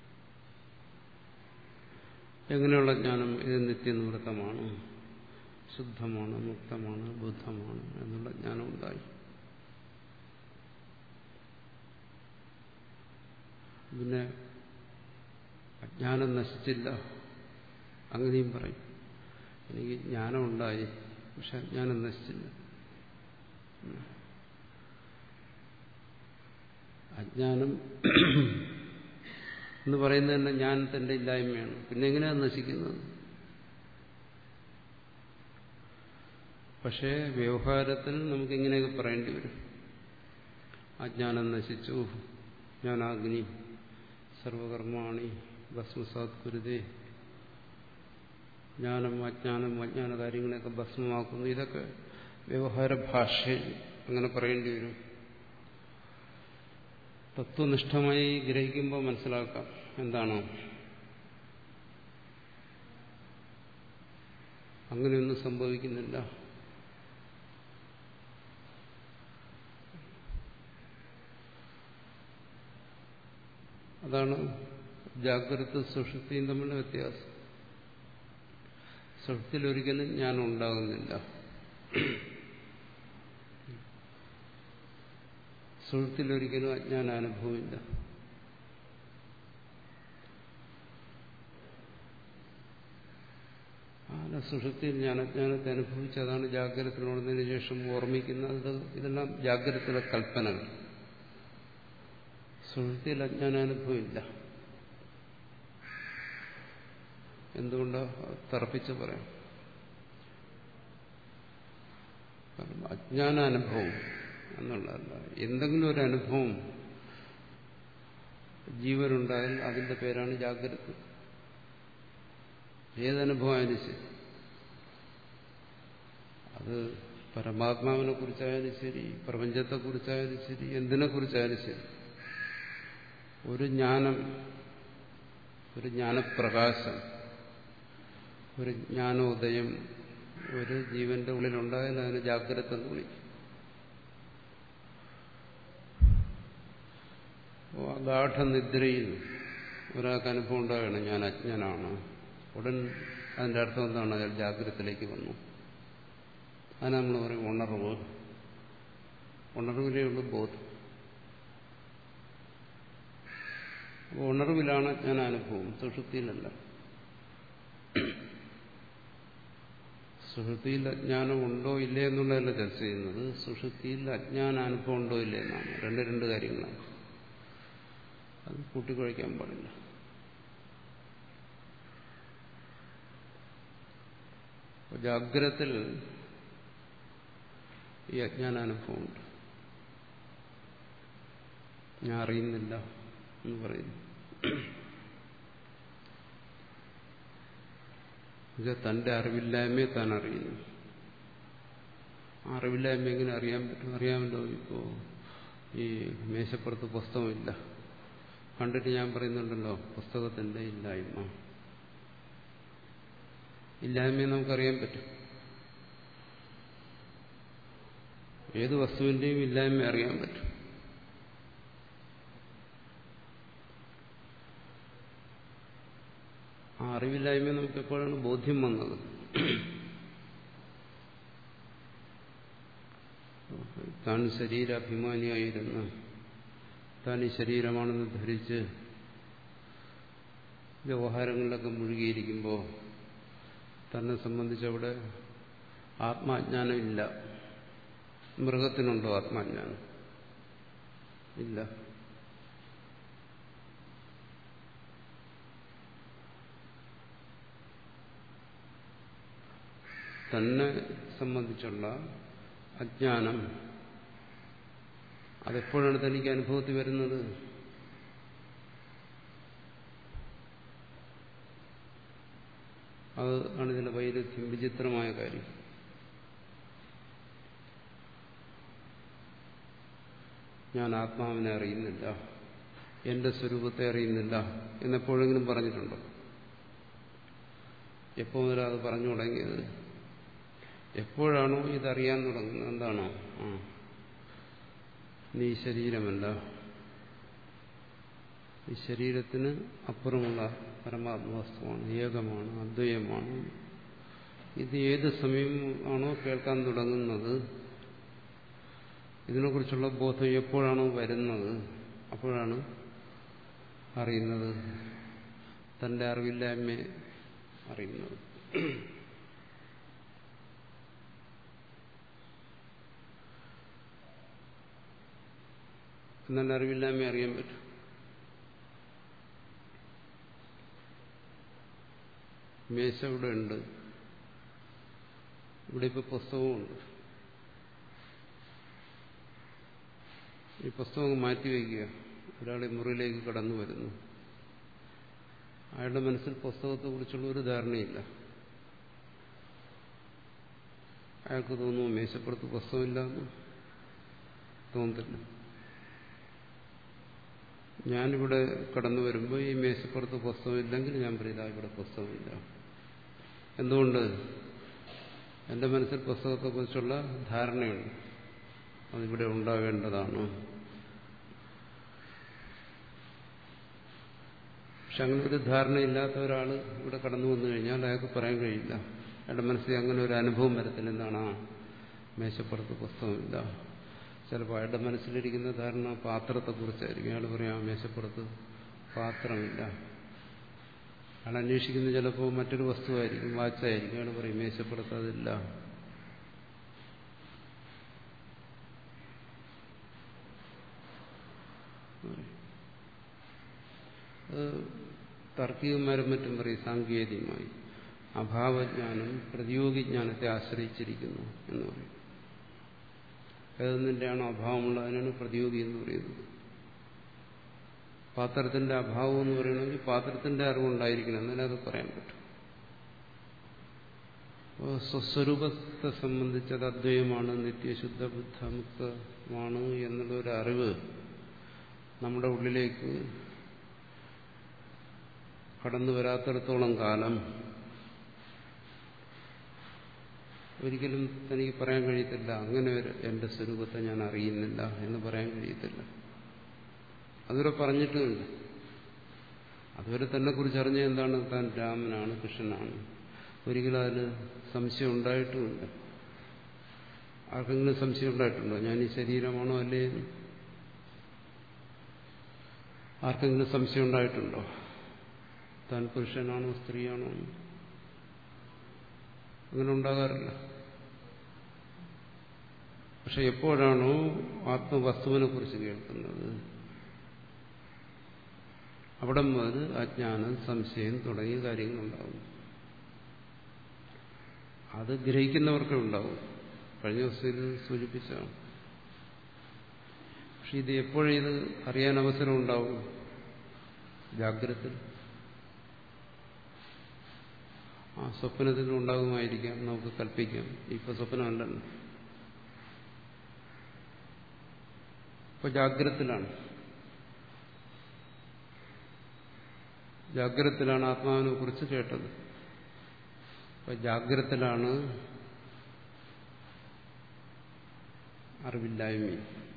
എങ്ങനെയുള്ള ജ്ഞാനം ഇത് നിത്യനിവൃത്തമാണ് ശുദ്ധമാണ് മുക്തമാണ് ബുദ്ധമാണ് എന്നുള്ള ജ്ഞാനം ഉണ്ടായി പിന്നെ അജ്ഞാനം നശിച്ചില്ല അങ്ങനെയും പറയും എനിക്ക് ജ്ഞാനം ഉണ്ടായി പക്ഷെ അജ്ഞാനം നശിച്ചില്ല അജ്ഞാനം എന്ന് പറയുന്നത് തന്നെ ജ്ഞാനത്തിന്റെ ഇല്ലായ്മയാണ് പിന്നെ എങ്ങനെയാണ് നശിക്കുന്നത് പക്ഷേ വ്യവഹാരത്തിൽ നമുക്ക് ഇങ്ങനെയൊക്കെ പറയേണ്ടി വരും അജ്ഞാനം നശിച്ചു ജ്ഞാനാഗ്നി സർവകർമാണി ഭസ്മസാത് കുരുതേ ജ്ഞാനം അജ്ഞാനം അജ്ഞാന കാര്യങ്ങളെയൊക്കെ ഭസ്മമാക്കുന്നു ഇതൊക്കെ വ്യവഹാര ഭാഷയിൽ അങ്ങനെ പറയേണ്ടി വരും തത്വനിഷ്ഠമായി ഗ്രഹിക്കുമ്പോൾ മനസ്സിലാക്കാം എന്താണോ അങ്ങനെയൊന്നും സംഭവിക്കുന്നില്ല അതാണ് ജാഗ്രത സുഷുപ്തിയും തമ്മിലുള്ള വ്യത്യാസം സുഷുപ്തിയിൽ ഒരിക്കലും ജ്ഞാനം ഉണ്ടാകുന്നില്ല സുഷുപ്തിയിൽ ഒരിക്കലും അജ്ഞാന അനുഭവമില്ല ആ സുഷുപ്തിയിൽ ജ്ഞാനജ്ഞാനത്തെ അനുഭവിച്ച് അതാണ് ജാഗ്രതത്തിനുള്ളതിന് ശേഷം ഓർമ്മിക്കുന്നത് ഇതെല്ലാം ജാഗ്രതത്തിലെ കൽപ്പനകൾ സുഷുപ്തിയിൽ അജ്ഞാനാനുഭവമില്ല എന്തുകൊണ്ടാ തറപ്പിച്ച് പറയാം കാരണം അജ്ഞാനാനുഭവം എന്നുള്ളതല്ല എന്തെങ്കിലും ഒരു അനുഭവം ജീവനുണ്ടായാൽ അതിന്റെ പേരാണ് ജാഗ്രത ഏതനുഭവമായാലും ശരി അത് പരമാത്മാവിനെ കുറിച്ചായാലും ശരി പ്രപഞ്ചത്തെക്കുറിച്ചായാലും ശരി എന്തിനെ കുറിച്ചായാലും ശരി ഒരു ജ്ഞാനം ഒരു ജ്ഞാനപ്രകാശം ഒരു ജ്ഞാനോദയം ഒരു ജീവന്റെ ഉള്ളിലുണ്ടായാൽ അതിന് ജാഗ്രത എന്ന് വിളിക്കും അപ്പോൾ ആ ഗാഠനിദ്രയിൽ ഒരാൾക്ക് അനുഭവം ഉണ്ടാകണം ഞാൻ അജ്ഞനാണ് ഉടൻ അതിന്റെ അർത്ഥം എന്താണ് അയാൾ ജാഗ്രതത്തിലേക്ക് വന്നു അതിന് നമ്മൾ പറയും ഉണർവ് ഉണർവിലെയുള്ള ബോധം അപ്പോൾ ഉണർവിലാണ് ഞാൻ അനുഭവം സുഷുപ്തിയിലല്ല സുഷുപ്തിയിൽ അജ്ഞാനം ഉണ്ടോ ഇല്ലേ എന്നുള്ളതല്ല ചർച്ച ചെയ്യുന്നത് സുഷുപ്തിയിൽ അജ്ഞാന അനുഭവം ഉണ്ടോ ഇല്ലേ എന്നാണ് രണ്ട് രണ്ട് കാര്യങ്ങളാണ് അത് കൂട്ടിക്കുഴയ്ക്കാൻ പാടില്ല ജാഗ്രത്തിൽ ഈ അജ്ഞാനാനുഭവമുണ്ട് ഞാൻ അറിയുന്നില്ല എന്ന് പറയുന്നു ഇത് തന്റെ അറിവില്ലായ്മയെ താൻ അറിയുന്നു ആ അറിവില്ലായ്മ എങ്ങനെ അറിയാൻ പറ്റും അറിയാമല്ലോ ഇപ്പോ ഈ മേശപ്പുറത്ത് പുസ്തകമില്ല കണ്ടിട്ട് ഞാൻ പറയുന്നുണ്ടല്ലോ പുസ്തകത്തിന്റെ ഇല്ലായ്മ ഇല്ലായ്മയെ നമുക്കറിയാൻ പറ്റും ഏത് വസ്തുവിന്റെയും ഇല്ലായ്മ അറിയാൻ പറ്റും ആ അറിവില്ലായ്മ നമുക്ക് എപ്പോഴാണ് ബോധ്യം വന്നത് താൻ ശരീരാഭിമാനിയായിരുന്നു താൻ ഈ ശരീരമാണെന്ന് ധരിച്ച് വ്യവഹാരങ്ങളിലൊക്കെ മുഴുകിയിരിക്കുമ്പോൾ തന്നെ സംബന്ധിച്ചവിടെ ആത്മാജ്ഞാനം ഇല്ല മൃഗത്തിനുണ്ടോ ആത്മാജ്ഞാനം ഇല്ല തന്നെ സംബന്ധിച്ചുള്ള അജ്ഞാനം അതെപ്പോഴാണ് തനിക്ക് അനുഭവത്തിൽ വരുന്നത് അത് ആണ് ഇതിന്റെ വൈരുദ്ധ്യം വിചിത്രമായ കാര്യം ഞാൻ ആത്മാവിനെ അറിയുന്നില്ല എന്റെ സ്വരൂപത്തെ അറിയുന്നില്ല എന്നെപ്പോഴെങ്കിലും പറഞ്ഞിട്ടുണ്ടോ എപ്പോ മുതലാണ് അത് പറഞ്ഞു തുടങ്ങിയത് എപ്പോഴാണോ ഇതറിയാൻ തുടങ്ങുന്നത് എന്താണോ ആ നീ ശരീരമല്ല ഈ ശരീരത്തിന് അപ്പുറമുള്ള പരമാത്മവസ്തുവാണ് ഏകമാണ് അദ്വൈതമാണ് ഇത് ഏത് സമയം ആണോ കേൾക്കാൻ തുടങ്ങുന്നത് ഇതിനെക്കുറിച്ചുള്ള ബോധം എപ്പോഴാണോ വരുന്നത് അപ്പോഴാണ് അറിയുന്നത് തന്റെ അറിവില്ലായ്മയെ അറിയുന്നത് എന്നാൽ അറിവില്ലായ്മ അറിയാൻ പറ്റും മേശ ഇവിടെ ഉണ്ട് ഇവിടെ ഇപ്പൊ പുസ്തകമുണ്ട് ഈ പുസ്തകം മാറ്റിവെക്കുക ഒരാൾ ഈ മുറിയിലേക്ക് കടന്നു വരുന്നു അയാളുടെ മനസ്സിൽ പുസ്തകത്തെക്കുറിച്ചുള്ള ഒരു ധാരണയില്ല അയാൾക്ക് തോന്നുന്നു മേശപ്പുറത്ത് പുസ്തകമില്ലെന്ന് തോന്നത്തില്ല ഞാനിവിടെ കടന്നു വരുമ്പോൾ ഈ മേശപ്പുറത്ത് പുസ്തകമില്ലെങ്കിൽ ഞാൻ പറയില്ല ഇവിടെ പുസ്തകമില്ല എന്തുകൊണ്ട് എന്റെ മനസ്സിൽ പുസ്തകത്തെക്കുറിച്ചുള്ള ധാരണയുണ്ട് അതിവിടെ ഉണ്ടാകേണ്ടതാണ് പക്ഷെ അങ്ങനെ ഒരു ധാരണയില്ലാത്ത ഒരാൾ ഇവിടെ കടന്നു വന്നു കഴിഞ്ഞാൽ അയാൾക്ക് പറയാൻ കഴിയില്ല അയാളുടെ മനസ്സിൽ അങ്ങനെ ഒരു അനുഭവം വരത്തില്ല എന്താണ് ആ മേശപ്പുറത്ത് പുസ്തകമില്ല ചിലപ്പോൾ അയാളുടെ മനസ്സിലിരിക്കുന്ന ധാരണ പാത്രത്തെക്കുറിച്ചായിരിക്കും അയാൾ പറയാം മേശപ്പുറത്ത് പാത്രമില്ല അയാൾ അന്വേഷിക്കുന്നത് ചിലപ്പോൾ മറ്റൊരു വസ്തുവായിരിക്കും വാച്ചായിരിക്കും അയാൾ പറയും മേശപ്പുറത്ത് അതില്ല താർക്കികന്മാരും മറ്റും പറയും സാങ്കേതികമായി അഭാവജ്ഞാനം പ്രതിയോഗിജ്ഞാനത്തെ ആശ്രയിച്ചിരിക്കുന്നു എന്ന് പറയും ഏതൊന്നിൻ്റെയാണോ അഭാവമുള്ള അതിനാണ് പ്രതിയോഗി എന്ന് പറയുന്നത് പാത്രത്തിന്റെ അഭാവം എന്ന് പറയണമെങ്കിൽ പാത്രത്തിന്റെ അറിവുണ്ടായിരിക്കണം എന്നാലേ അത് പറയാൻ പറ്റും അപ്പോൾ സ്വസ്വരൂപത്തെ സംബന്ധിച്ചത് അദ്വയമാണ് നിത്യശുദ്ധ ബുദ്ധമുക്തമാണ് എന്നുള്ള ഒരു അറിവ് നമ്മുടെ ഉള്ളിലേക്ക് കടന്നു വരാത്തിടത്തോളം കാലം ഒരിക്കലും തനിക്ക് പറയാൻ കഴിയത്തില്ല അങ്ങനെ ഒരു എന്റെ സ്വരൂപത്തെ ഞാൻ അറിയുന്നില്ല എന്ന് പറയാൻ കഴിയത്തില്ല അതുവരെ പറഞ്ഞിട്ടുമില്ല അതുവരെ തന്നെ കുറിച്ച് അറിഞ്ഞ എന്താണ് താൻ രാമനാണ് കൃഷ്ണനാണ് ഒരിക്കലും അതിൽ സംശയം ഉണ്ടായിട്ടുമില്ല ആർക്കെങ്കിലും സംശയം ഉണ്ടായിട്ടുണ്ടോ ഞാൻ ഈ ശരീരമാണോ അല്ലേ ആർക്കെങ്കിലും സംശയം ഉണ്ടായിട്ടുണ്ടോ താൻ പുരുഷനാണോ സ്ത്രീയാണോ അങ്ങനെ ഉണ്ടാകാറില്ല പക്ഷെ എപ്പോഴാണോ ആത്മവസ്തുവിനെ കുറിച്ച് കേൾക്കുന്നത് അവിടെ മുതൽ അജ്ഞാനം സംശയം തുടങ്ങിയ കാര്യങ്ങളുണ്ടാവും അത് ഗ്രഹിക്കുന്നവർക്കേ ഉണ്ടാവും കഴിഞ്ഞ ദിവസം ഇത് സൂചിപ്പിച്ചാണ് പക്ഷെ ഇത് എപ്പോഴിത് അറിയാൻ അവസരം ഉണ്ടാവും ജാഗ്രത ആ സ്വപ്നത്തിൽ ഉണ്ടാകുമായിരിക്കാം നമുക്ക് കൽപ്പിക്കാം ഇപ്പൊ സ്വപ്നമല്ലല്ലോ ഇപ്പൊ ജാഗ്രത്തിലാണ് ജാഗ്രത്തിലാണ് ആത്മാവിനെ കുറിച്ച് കേട്ടത് അപ്പൊ ജാഗ്രത്തിലാണ് അറിവില്ലായ്മ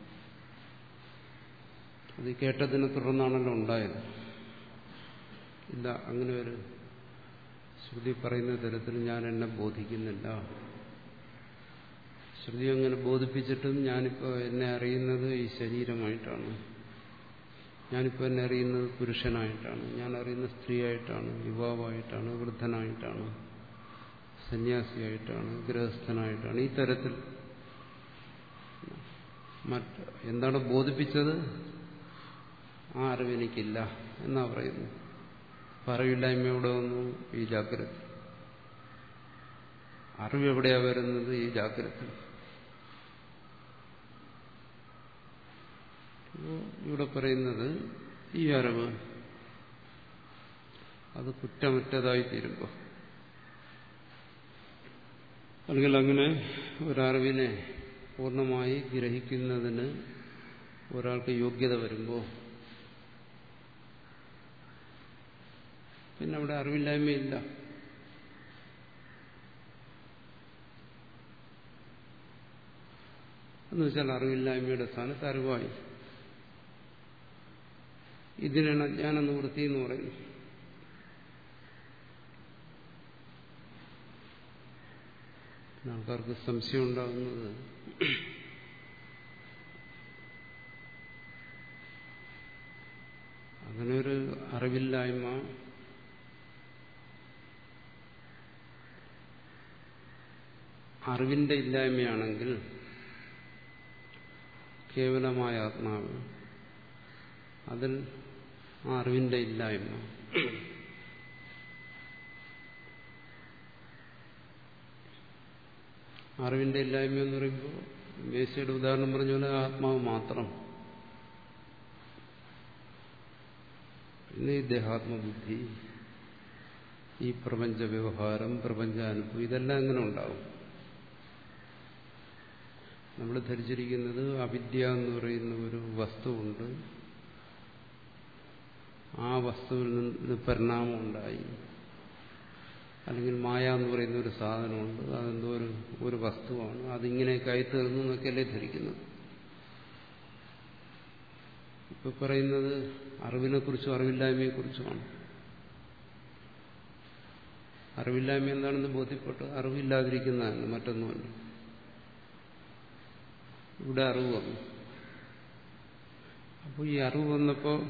അത് കേട്ടതിനെ തുടർന്നാണല്ലോ ഉണ്ടായത് ഇല്ല അങ്ങനെ ഒരു ശ്രുതി പറയുന്ന തരത്തിൽ ഞാൻ എന്നെ ബോധിക്കുന്നില്ല ശ്രുതി അങ്ങനെ ബോധിപ്പിച്ചിട്ടും ഞാനിപ്പോൾ എന്നെ അറിയുന്നത് ഈ ശരീരമായിട്ടാണ് ഞാനിപ്പോൾ എന്നെ അറിയുന്നത് പുരുഷനായിട്ടാണ് ഞാൻ അറിയുന്നത് സ്ത്രീയായിട്ടാണ് യുവാവായിട്ടാണ് വൃദ്ധനായിട്ടാണ് സന്യാസിയായിട്ടാണ് ഗൃഹസ്ഥനായിട്ടാണ് ഈ തരത്തിൽ മറ്റ് എന്താണ് ബോധിപ്പിച്ചത് ആ അറിവെനിക്കില്ല എന്നാ പറയുന്നു അറിവില്ലായ്മയോടെ വന്നു ഈ ജാഗ്രത അറിവ് എവിടെയാ വരുന്നത് ഈ ജാഗ്രത ഇവിടെ പറയുന്നത് ഈ അറിവ് അത് കുറ്റമറ്റതായി തീരുമ്പോൾ അല്ലെങ്കിൽ അങ്ങനെ ഒരറിവിനെ പൂർണ്ണമായി ഗ്രഹിക്കുന്നതിന് ഒരാൾക്ക് യോഗ്യത വരുമ്പോൾ പിന്നെ അവിടെ അറിവില്ലായ്മയില്ല എന്ന് വെച്ചാൽ അറിവില്ലായ്മയുടെ സ്ഥാനത്ത് അറിവായി ഇതിനാണ് അജ്ഞാന വൃത്തി എന്ന് പറയുന്നത് ആൾക്കാർക്ക് സംശയം ഉണ്ടാകുന്നത് അങ്ങനെ ഒരു അറിവില്ലായ്മ അറിവിന്റെ ഇല്ലായ്മയാണെങ്കിൽ കേവലമായ ആത്മാവ് അതിൽ ആ അറിവിന്റെ ഇല്ലായ്മ അറിവിന്റെ ഇല്ലായ്മ എന്ന് പറയുമ്പോൾ മേശയുടെ ഉദാഹരണം പറഞ്ഞ പോലെ ആത്മാവ് മാത്രം പിന്നെ ഈ ദേഹാത്മബുദ്ധി ഈ പ്രപഞ്ച വ്യവഹാരം പ്രപഞ്ചാനുഭവം ഇതെല്ലാം എങ്ങനെ ഉണ്ടാവും നമ്മൾ ധരിച്ചിരിക്കുന്നത് അവിദ്യ എന്ന് പറയുന്ന ഒരു വസ്തുവുണ്ട് ആ വസ്തുവിൽ നിന്ന് പരിണാമം ഉണ്ടായി അല്ലെങ്കിൽ മായ എന്ന് പറയുന്ന ഒരു സാധനമുണ്ട് അതെന്തോ ഒരു ഒരു വസ്തുവാണ് അതിങ്ങനെ കൈത്തീർന്നു എന്നൊക്കെയല്ലേ ധരിക്കുന്നത് ഇപ്പൊ പറയുന്നത് അറിവിനെക്കുറിച്ചും അറിവില്ലായ്മയെക്കുറിച്ചുമാണ് അറിവില്ലായ്മ എന്താണെന്ന് ബോധ്യപ്പെട്ട് അറിവില്ലാതിരിക്കുന്നതാണ് മറ്റൊന്നുമല്ല ഇവിടെ അറിവ് വന്നു അപ്പോൾ ഈ അറിവ് വന്നപ്പോൾ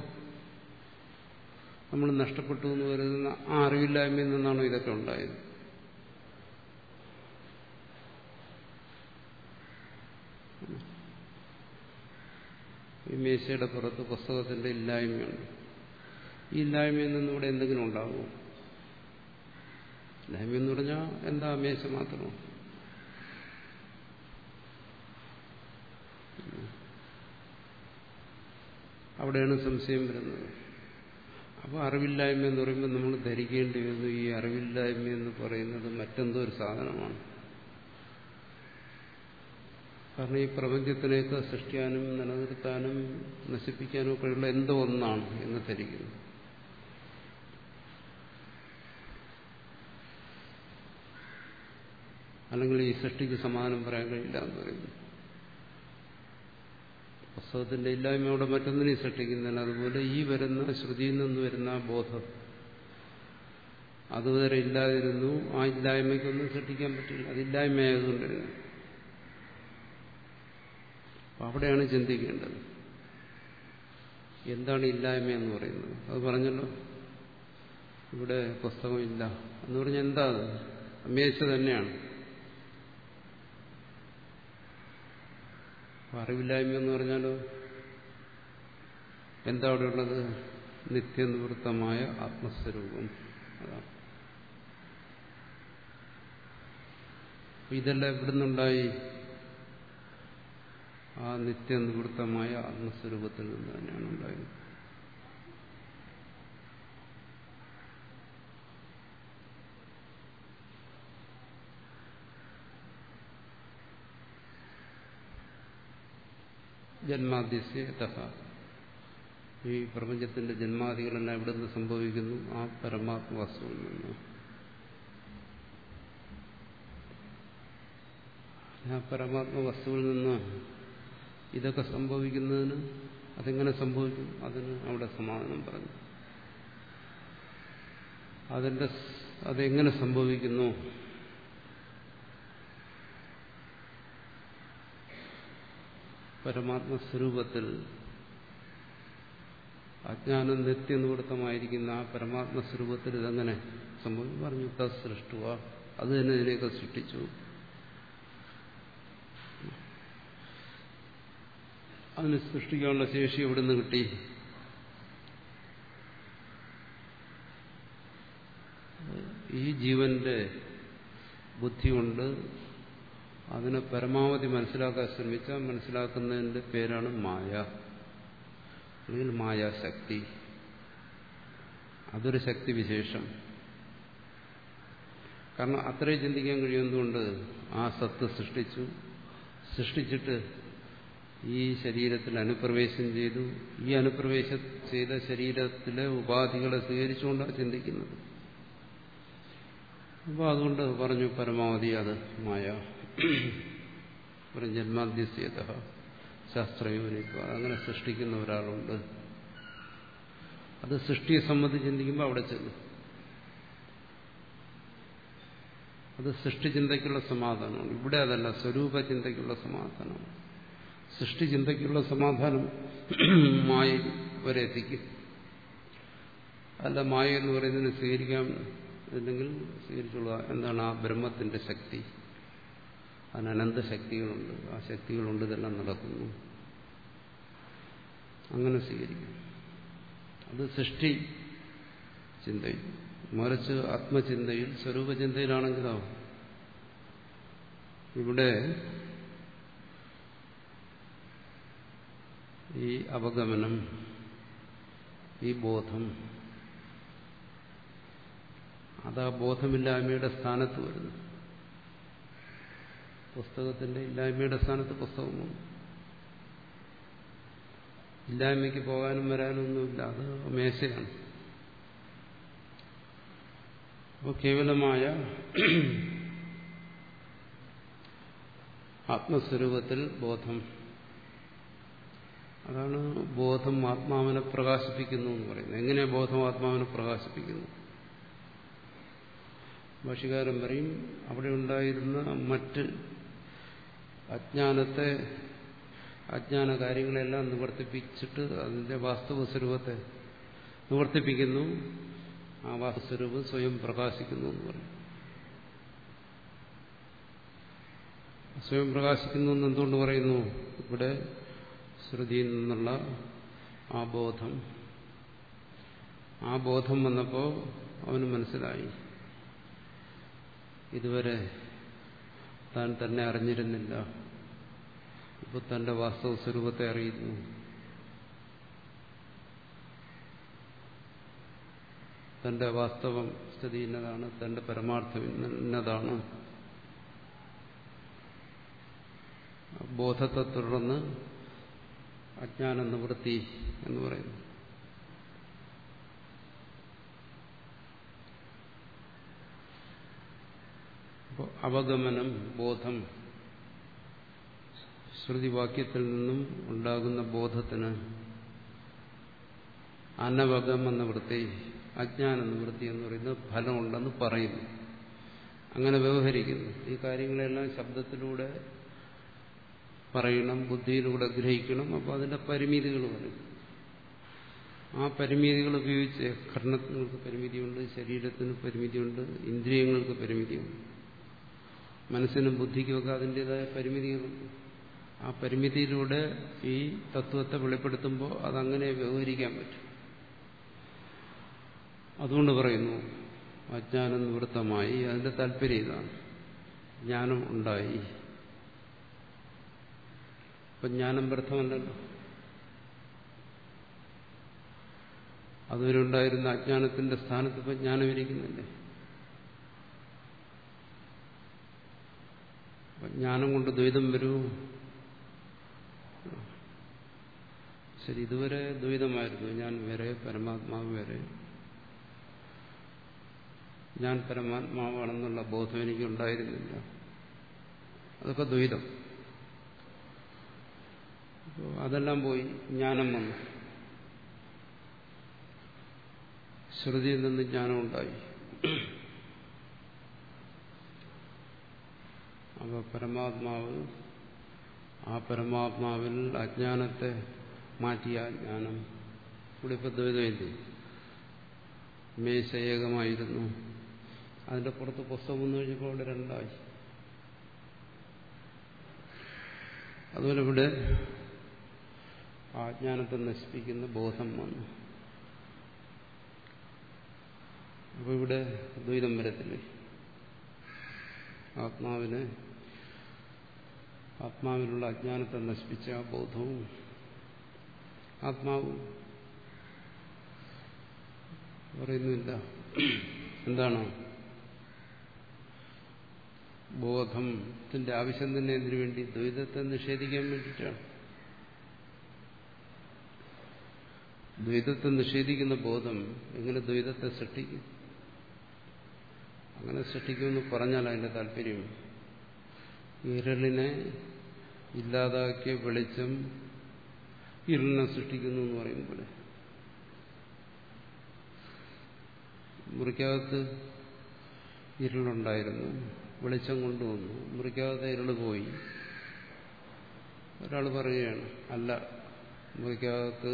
നമ്മൾ നഷ്ടപ്പെട്ടു എന്ന് കരുതുന്ന ആ അറിവില്ലായ്മയിൽ നിന്നാണോ ഇതൊക്കെ ഉണ്ടായത് ഈ മേശയുടെ പുറത്ത് പുസ്തകത്തിന്റെ ഇല്ലായ്മയുണ്ട് ഈ ഇല്ലായ്മയിൽ നിന്ന് ഇവിടെ എന്തെങ്കിലും ഉണ്ടാകുമോ ഇല്ലായ്മ എന്ന് പറഞ്ഞാൽ എന്താ മേശ മാത്രമോ അവിടെയാണ് സംശയം വരുന്നത് അപ്പോൾ അറിവില്ലായ്മ എന്ന് പറയുമ്പോൾ നമ്മൾ ധരിക്കേണ്ടി വരുന്നു ഈ അറിവില്ലായ്മ എന്ന് പറയുന്നത് മറ്റെന്തോ ഒരു സാധനമാണ് കാരണം ഈ പ്രപഞ്ചത്തിനെയൊക്കെ സൃഷ്ടിക്കാനും നിലനിർത്താനും നശിപ്പിക്കാനും ഒക്കെയുള്ള എന്തോ ഒന്നാണ് എന്ന് ധരിക്കുന്നു അല്ലെങ്കിൽ ഈ സൃഷ്ടിക്ക് സമാനം പറയാൻ കഴിയില്ല എന്ന് പറയുന്നു പുസ്തകത്തിന്റെ ഇല്ലായ്മയോടെ മറ്റൊന്നിനെയും സൃഷ്ടിക്കുന്നില്ല അതുപോലെ ഈ വരുന്ന ശ്രുതിയിൽ നിന്ന് വരുന്ന ആ ബോധം അതുവരെ ഇല്ലാതിരുന്നു ആ ഇല്ലായ്മയ്ക്കൊന്നും സൃഷ്ടിക്കാൻ പറ്റില്ല അതില്ലായ്മയായതുകൊണ്ടിരുന്നു അവിടെയാണ് ചിന്തിക്കേണ്ടത് എന്താണ് ഇല്ലായ്മ എന്ന് പറയുന്നത് അത് പറഞ്ഞല്ലോ ഇവിടെ പുസ്തകമില്ല എന്ന് പറഞ്ഞാൽ എന്താ അത് മേശ തന്നെയാണ് അറിവില്ലായ്മ എന്ന് പറഞ്ഞാലോ എന്താ അവിടെ ഉള്ളത് നിത്യനിവൃത്തമായ ആത്മസ്വരൂപം അതാണ് ഇതെല്ലാം എവിടുന്നുണ്ടായി ആ നിത്യനിവൃത്തമായ ആത്മസ്വരൂപത്തിൽ നിന്ന് തന്നെയാണ് ഉണ്ടായത് ജന്മാദ്യസ്യ തഥ ഈ പ്രപഞ്ചത്തിന്റെ ജന്മാദികളെല്ലാം എവിടെ നിന്ന് സംഭവിക്കുന്നു ആ പരമാത്മവസ്തുവിൽ നിന്ന് ആ പരമാത്മവസ്തുവിൽ നിന്ന് ഇതൊക്കെ സംഭവിക്കുന്നതിന് അതെങ്ങനെ സംഭവിക്കും അതിന് അവിടെ സമാധാനം പറഞ്ഞു അതിന്റെ അതെങ്ങനെ സംഭവിക്കുന്നു പരമാത്മസ്വരൂപത്തിൽ അജ്ഞാനം നിത്യനിവൃത്തമായിരിക്കുന്ന ആ പരമാത്മസ്വരൂപത്തിൽ ഇതെങ്ങനെ സംഭവിക്കും പറഞ്ഞു സൃഷ്ടുക അത് തന്നെ ഇതിനെയൊക്കെ സൃഷ്ടിച്ചു അതിന് സൃഷ്ടിക്കാനുള്ള ശേഷി എവിടെ നിന്ന് കിട്ടി ഈ ജീവന്റെ ബുദ്ധി കൊണ്ട് അതിനെ പരമാവധി മനസ്സിലാക്കാൻ ശ്രമിച്ചാൽ മനസ്സിലാക്കുന്നതിന്റെ പേരാണ് മായ അല്ലെങ്കിൽ മായാശക്തി അതൊരു ശക്തി വിശേഷം കാരണം അത്രയും ചിന്തിക്കാൻ കഴിയുന്നതുകൊണ്ട് ആ സത്ത് സൃഷ്ടിച്ചു സൃഷ്ടിച്ചിട്ട് ഈ ശരീരത്തിൽ അനുപ്രവേശം ചെയ്തു ഈ അനുപ്രവേശം ചെയ്ത ശരീരത്തിലെ ഉപാധികളെ സ്വീകരിച്ചുകൊണ്ടാണ് ചിന്തിക്കുന്നത് അപ്പോൾ അതുകൊണ്ട് പറഞ്ഞു പരമാവധി അത് മായ ജന്മാദ്യസ്യത ശാസ്ത്രയോനിത്വ അങ്ങനെ സൃഷ്ടിക്കുന്ന ഒരാളുണ്ട് അത് സൃഷ്ടിയെ സംബന്ധിച്ച് ചിന്തിക്കുമ്പോൾ അവിടെ ചെല്ലും അത് സൃഷ്ടിചിന്തയ്ക്കുള്ള സമാധാനമാണ് ഇവിടെ അതല്ല സ്വരൂപ ചിന്തയ്ക്കുള്ള സമാധാനമാണ് സൃഷ്ടി ചിന്തയ്ക്കുള്ള സമാധാനം മായ വരെ എത്തിക്കും അല്ല മായ എന്ന് പറയുന്നതിന് സ്വീകരിക്കാൻ അല്ലെങ്കിൽ സ്വീകരിച്ചുള്ള എന്താണ് ആ ബ്രഹ്മത്തിന്റെ ശക്തി അതിന് അനന്ത ശക്തികളുണ്ട് ആ ശക്തികളുണ്ട് ഇതെല്ലാം നടക്കുന്നു അങ്ങനെ സ്വീകരിക്കും അത് സൃഷ്ടി ചിന്തയിൽ മറിച്ച് ആത്മചിന്തയിൽ സ്വരൂപചിന്തയിലാണെങ്കിലോ ഇവിടെ ഈ അവഗമനം ഈ ബോധം അത് ആ ബോധമില്ലായ്മയുടെ സ്ഥാനത്ത് വരുന്നു പുസ്തകത്തിന്റെ ഇല്ലായ്മയുടെ സ്ഥാനത്ത് പുസ്തകം വന്നു ഇല്ലായ്മയ്ക്ക് പോകാനും വരാനും ഒന്നുമില്ല അത് മേശയാണ് അപ്പോൾ കേവലമായ ആത്മസ്വരൂപത്തിൽ ബോധം അതാണ് ബോധം ആത്മാവിനെ പ്രകാശിപ്പിക്കുന്നു എന്ന് പറയുന്നത് എങ്ങനെ ബോധം ആത്മാവിനെ പ്രകാശിപ്പിക്കുന്നു ഭാഷകാരൻ പറയും അവിടെ ഉണ്ടായിരുന്ന മറ്റ് അജ്ഞാനത്തെ അജ്ഞാന കാര്യങ്ങളെല്ലാം നിവർത്തിപ്പിച്ചിട്ട് അതിന്റെ വാസ്തവ സ്വരൂപത്തെ നിവർത്തിപ്പിക്കുന്നു ആ വാസ്തുസ്വരൂപം സ്വയം പ്രകാശിക്കുന്നു എന്ന് പറയും സ്വയം പ്രകാശിക്കുന്നു എന്ന് എന്തുകൊണ്ട് പറയുന്നു ഇവിടെ ശ്രുതിയിൽ നിന്നുള്ള ആ ബോധം ആ ബോധം വന്നപ്പോൾ അവന് മനസ്സിലായി ഇതുവരെ താൻ തന്നെ അറിഞ്ഞിരുന്നില്ല ഇപ്പോൾ തന്റെ വാസ്തവ സ്വരൂപത്തെ അറിയുന്നു തന്റെ വാസ്തവം സ്ഥിതി ഇന്നതാണ് തന്റെ പരമാർത്ഥം ഇന്നതാണ് ബോധത്തെ തുടർന്ന് അജ്ഞാന നിവൃത്തി എന്ന് പറയുന്നു അപ്പോൾ അവഗമനം ബോധം ശ്രുതിവാക്യത്തിൽ നിന്നും ഉണ്ടാകുന്ന ബോധത്തിന് അനവഗം എന്ന വൃത്തി അജ്ഞാന നിവൃത്തി എന്ന് പറയുന്നത് ഫലമുണ്ടെന്ന് പറയുന്നു അങ്ങനെ വ്യവഹരിക്കുന്നു ഈ കാര്യങ്ങളെല്ലാം ശബ്ദത്തിലൂടെ പറയണം ബുദ്ധിയിലൂടെ ഗ്രഹിക്കണം അപ്പോൾ അതിന്റെ പരിമിതികൾ പറയും ആ പരിമിതികൾ ഉപയോഗിച്ച് കർണങ്ങൾക്ക് പരിമിതിയുണ്ട് ശരീരത്തിന് പരിമിതിയുണ്ട് ഇന്ദ്രിയങ്ങൾക്ക് പരിമിതിയുണ്ട് മനസ്സിനും ബുദ്ധിക്കുമൊക്കെ അതിൻ്റെതായ പരിമിതികളുണ്ട് ആ പരിമിതിയിലൂടെ ഈ തത്വത്തെ വെളിപ്പെടുത്തുമ്പോൾ അതങ്ങനെ വ്യവഹരിക്കാൻ പറ്റും അതുകൊണ്ട് പറയുന്നു അജ്ഞാനം നിവൃത്തമായി അതിന്റെ താല്പര്യം ഇതാണ് ജ്ഞാനം ഉണ്ടായി ഇപ്പം ജ്ഞാനം വ്യർത്ഥമല്ലല്ലോ അതുവരെ ഉണ്ടായിരുന്ന അജ്ഞാനത്തിന്റെ സ്ഥാനത്ത് ഇപ്പം ജ്ഞാനം ഇരിക്കുന്നില്ലേ ജ്ഞാനം കൊണ്ട് ദ്വൈതം വരൂ ശരി ഇതുവരെ ദ്വൈതമായിരുന്നു ഞാൻ വരെ പരമാത്മാവ് വരെ ഞാൻ പരമാത്മാവാണെന്നുള്ള ബോധം എനിക്ക് ഉണ്ടായിരുന്നില്ല അതൊക്കെ ദ്വൈതം അതെല്ലാം പോയി ജ്ഞാനം വന്നു ശ്രുതിയിൽ നിന്ന് ജ്ഞാനം ഉണ്ടായി അപ്പോൾ പരമാത്മാവ് ആ പരമാത്മാവിൽ അജ്ഞാനത്തെ മാറ്റിയ ജ്ഞാനം ഇവിടെ ഇപ്പം ദ്വൈതമില്ലേ മേശ ഏകമായിരുന്നു അതിന്റെ പുറത്ത് പുസ്തകം വന്നു കഴിഞ്ഞപ്പോൾ അവിടെ രണ്ടായി അതുപോലെ ഇവിടെ ആജ്ഞാനത്തെ നശിപ്പിക്കുന്ന ബോധം വന്നു അപ്പോൾ ഇവിടെ ദ്വൈതം വരത്തില്ലേ ആത്മാവിനെ ആത്മാവിലുള്ള അജ്ഞാനത്തെ നശിപ്പിച്ച ആ ബോധവും ആത്മാവും പറയുന്നില്ല എന്താണ് ബോധത്തിന്റെ ആവശ്യം തന്നെ എന്തിനു വേണ്ടി ദ്വൈതത്തെ നിഷേധിക്കാൻ വേണ്ടിയിട്ടാണ് ദ്വൈതത്തെ നിഷേധിക്കുന്ന ബോധം എങ്ങനെ ദ്വൈതത്തെ സൃഷ്ടിക്കും അങ്ങനെ സൃഷ്ടിക്കുമെന്ന് പറഞ്ഞാൽ അതിന്റെ താല്പര്യം ഇരളിനെ ഇല്ലാതാക്കിയ വെളിച്ചം ഇരുളിനെ സൃഷ്ടിക്കുന്നു എന്ന് പറയുമ്പോൾ മുറിക്കകത്ത് ഇരുളുണ്ടായിരുന്നു വെളിച്ചം കൊണ്ടുവന്നു മുറിക്കകത്ത് ഇരുള് പോയി ഒരാൾ പറയുകയാണ് അല്ല മുറിക്കകത്ത്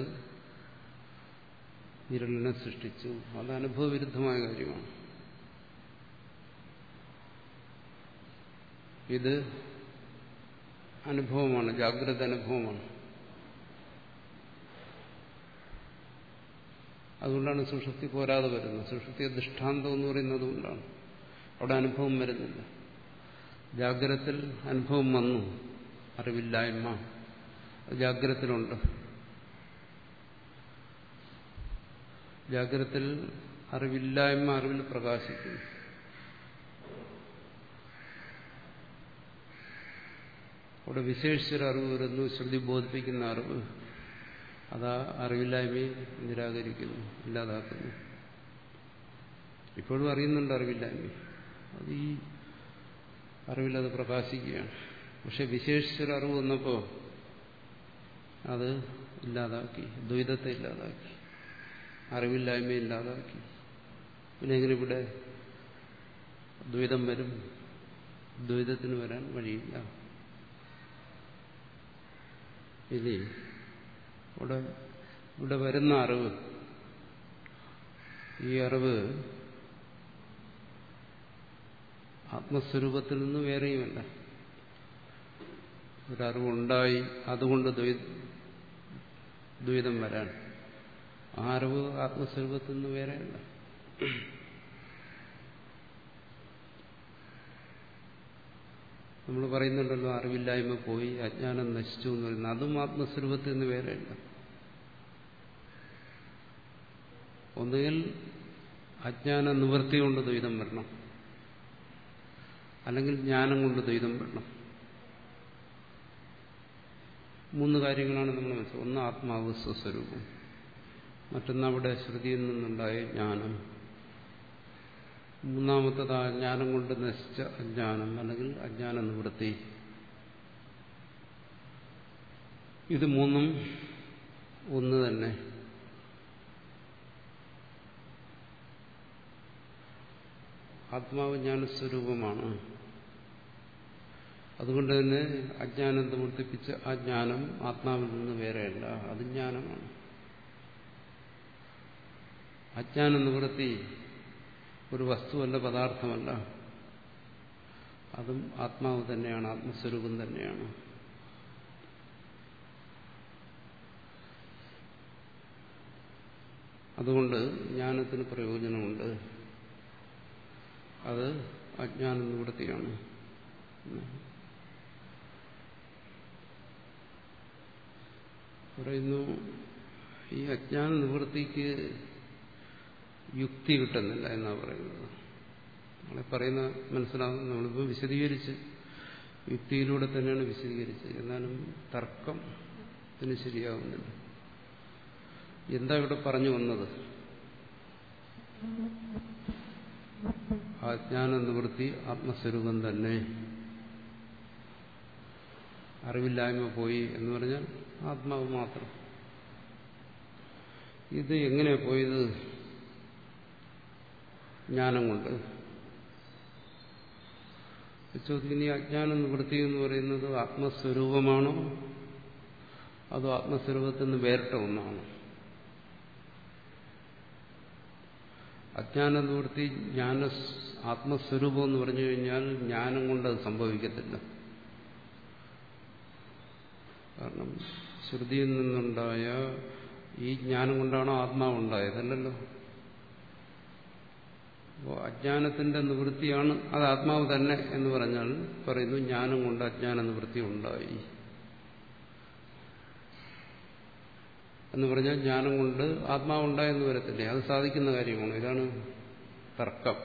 ഇരുളിനെ സൃഷ്ടിച്ചു അത് അനുഭവവിരുദ്ധമായ കാര്യമാണ് ഇത് അനുഭവമാണ് ജാഗ്രത അനുഭവമാണ് അതുകൊണ്ടാണ് സുഷുപ്തി പോരാതെ വരുന്നത് സുഷുപ്തിയെ ദൃഷ്ടാന്തം എന്ന് പറയുന്നത് കൊണ്ടാണ് അവിടെ അനുഭവം വരുന്നില്ല ജാഗ്രത്തിൽ അനുഭവം വന്നു അറിവില്ലായ്മ ജാഗ്രത്തിലുണ്ട് ജാഗ്രതത്തിൽ അറിവില്ലായ്മ അറിവിൽ പ്രകാശിക്കുന്നു അവിടെ വിശേഷിച്ചൊരു അറിവ് വരുന്നു ശ്രുതി ബോധിപ്പിക്കുന്ന അറിവ് അതാ അറിവില്ലായ്മയെ നിരാകരിക്കുന്നു ഇല്ലാതാക്കുന്നു ഇപ്പോഴും അറിയുന്നുണ്ട് അറിവില്ലായ്മ അത് ഈ അറിവിലത് പ്രകാശിക്കുകയാണ് പക്ഷെ വിശേഷിച്ചൊരു അറിവ് വന്നപ്പോൾ അത് ഇല്ലാതാക്കി ദ്വൈതത്തെ ഇല്ലാതാക്കി അറിവില്ലായ്മ ഇല്ലാതാക്കി പിന്നെ എങ്ങനെ ഇവിടെ ദ്വൈതം വരും ദ്വൈതത്തിന് വരാൻ വഴിയില്ല ഇനി ഇവിടെ ഇവിടെ വരുന്ന അറിവ് ഈ അറിവ് ആത്മസ്വരൂപത്തിൽ നിന്ന് വേറെയുമല്ല ഒരറിവുണ്ടായി അതുകൊണ്ട് ദ്വൈതം വരാൻ ആ അറിവ് ആത്മസ്വരൂപത്തിൽ നിന്ന് വേറെയല്ല നമ്മൾ പറയുന്നുണ്ടല്ലോ അറിവില്ലായ്മ പോയി അജ്ഞാനം നശിച്ചു എന്ന് പറയുന്നത് അതും ആത്മസ്വരൂപത്തിൽ നിന്ന് വേറെയല്ല ഒന്നുകിൽ അജ്ഞാന നിവൃത്തി കൊണ്ട് ദ്വൈതം വരണം അല്ലെങ്കിൽ ജ്ഞാനം കൊണ്ട് ദ്വൈതം വരണം മൂന്ന് കാര്യങ്ങളാണ് നമ്മൾ മനസ്സിലാക്കുന്നത് ഒന്ന് ആത്മാവ് സ്വസ്വരൂപം മറ്റൊന്ന് അവിടെ ശ്രുതിയിൽ നിന്നുണ്ടായ ജ്ഞാനം മൂന്നാമത്തത് ആ ജ്ഞാനം കൊണ്ട് നശിച്ച അജ്ഞാനം അല്ലെങ്കിൽ അജ്ഞാന നിവൃത്തി ഇത് മൂന്നും ഒന്ന് തന്നെ ആത്മാവ് ജ്ഞാനസ്വരൂപമാണ് അതുകൊണ്ട് തന്നെ അജ്ഞാനം നിവർത്തിപ്പിച്ച ആ ജ്ഞാനം ആത്മാവിൽ നിന്ന് വേറെയല്ല അത് ജ്ഞാനമാണ് അജ്ഞാന നിവൃത്തി ഒരു വസ്തുവല്ല പദാർത്ഥമല്ല അതും ആത്മാവ് തന്നെയാണ് ആത്മസ്വരൂപം തന്നെയാണ് അതുകൊണ്ട് ജ്ഞാനത്തിന് പ്രയോജനമുണ്ട് അത് അജ്ഞാന നിവൃത്തിയാണ് പറയുന്നു ഈ അജ്ഞാന നിവൃത്തിക്ക് യുക്തി കിട്ടുന്നില്ല എന്നാണ് പറയുന്നത് നമ്മളെ പറയുന്ന മനസ്സിലാകുന്ന നമ്മളിപ്പോൾ വിശദീകരിച്ച് യുക്തിയിലൂടെ തന്നെയാണ് വിശദീകരിച്ചത് എന്നാലും തർക്കത്തിന് ശരിയാകുന്നില്ല എന്താ ഇവിടെ പറഞ്ഞു വന്നത് അജ്ഞാന നിവൃത്തി ആത്മസ്വരൂപം തന്നെ അറിവില്ലായ്മ പോയി എന്ന് പറഞ്ഞാൽ ആത്മാവ് മാത്രം ഇത് എങ്ങനെ പോയത് ജ്ഞാനം കൊണ്ട് ചോദിക്കുന്ന ഈ അജ്ഞാന നിവൃത്തി എന്ന് പറയുന്നത് ആത്മസ്വരൂപമാണോ അതോ ആത്മസ്വരൂപത്തിൽ നിന്ന് വേറിട്ട ഒന്നാണോ അജ്ഞാന നിവൃത്തി ജ്ഞാന ആത്മസ്വരൂപം എന്ന് പറഞ്ഞു കഴിഞ്ഞാൽ ജ്ഞാനം കൊണ്ട് അത് സംഭവിക്കത്തില്ല കാരണം ശ്രുതിയിൽ നിന്നുണ്ടായ ഈ ജ്ഞാനം കൊണ്ടാണോ ആത്മാവുണ്ടായത് അല്ലല്ലോ അപ്പോൾ അജ്ഞാനത്തിന്റെ നിവൃത്തിയാണ് അത് ആത്മാവ് തന്നെ എന്ന് പറഞ്ഞാൽ പറയുന്നു ജ്ഞാനം കൊണ്ട് അജ്ഞാന നിവൃത്തി ഉണ്ടായി എന്ന് പറഞ്ഞാൽ ജ്ഞാനം കൊണ്ട് ആത്മാവുണ്ടായെന്ന് വരത്തില്ലേ അത് സാധിക്കുന്ന കാര്യമാണ് ഇതാണ് തർക്കം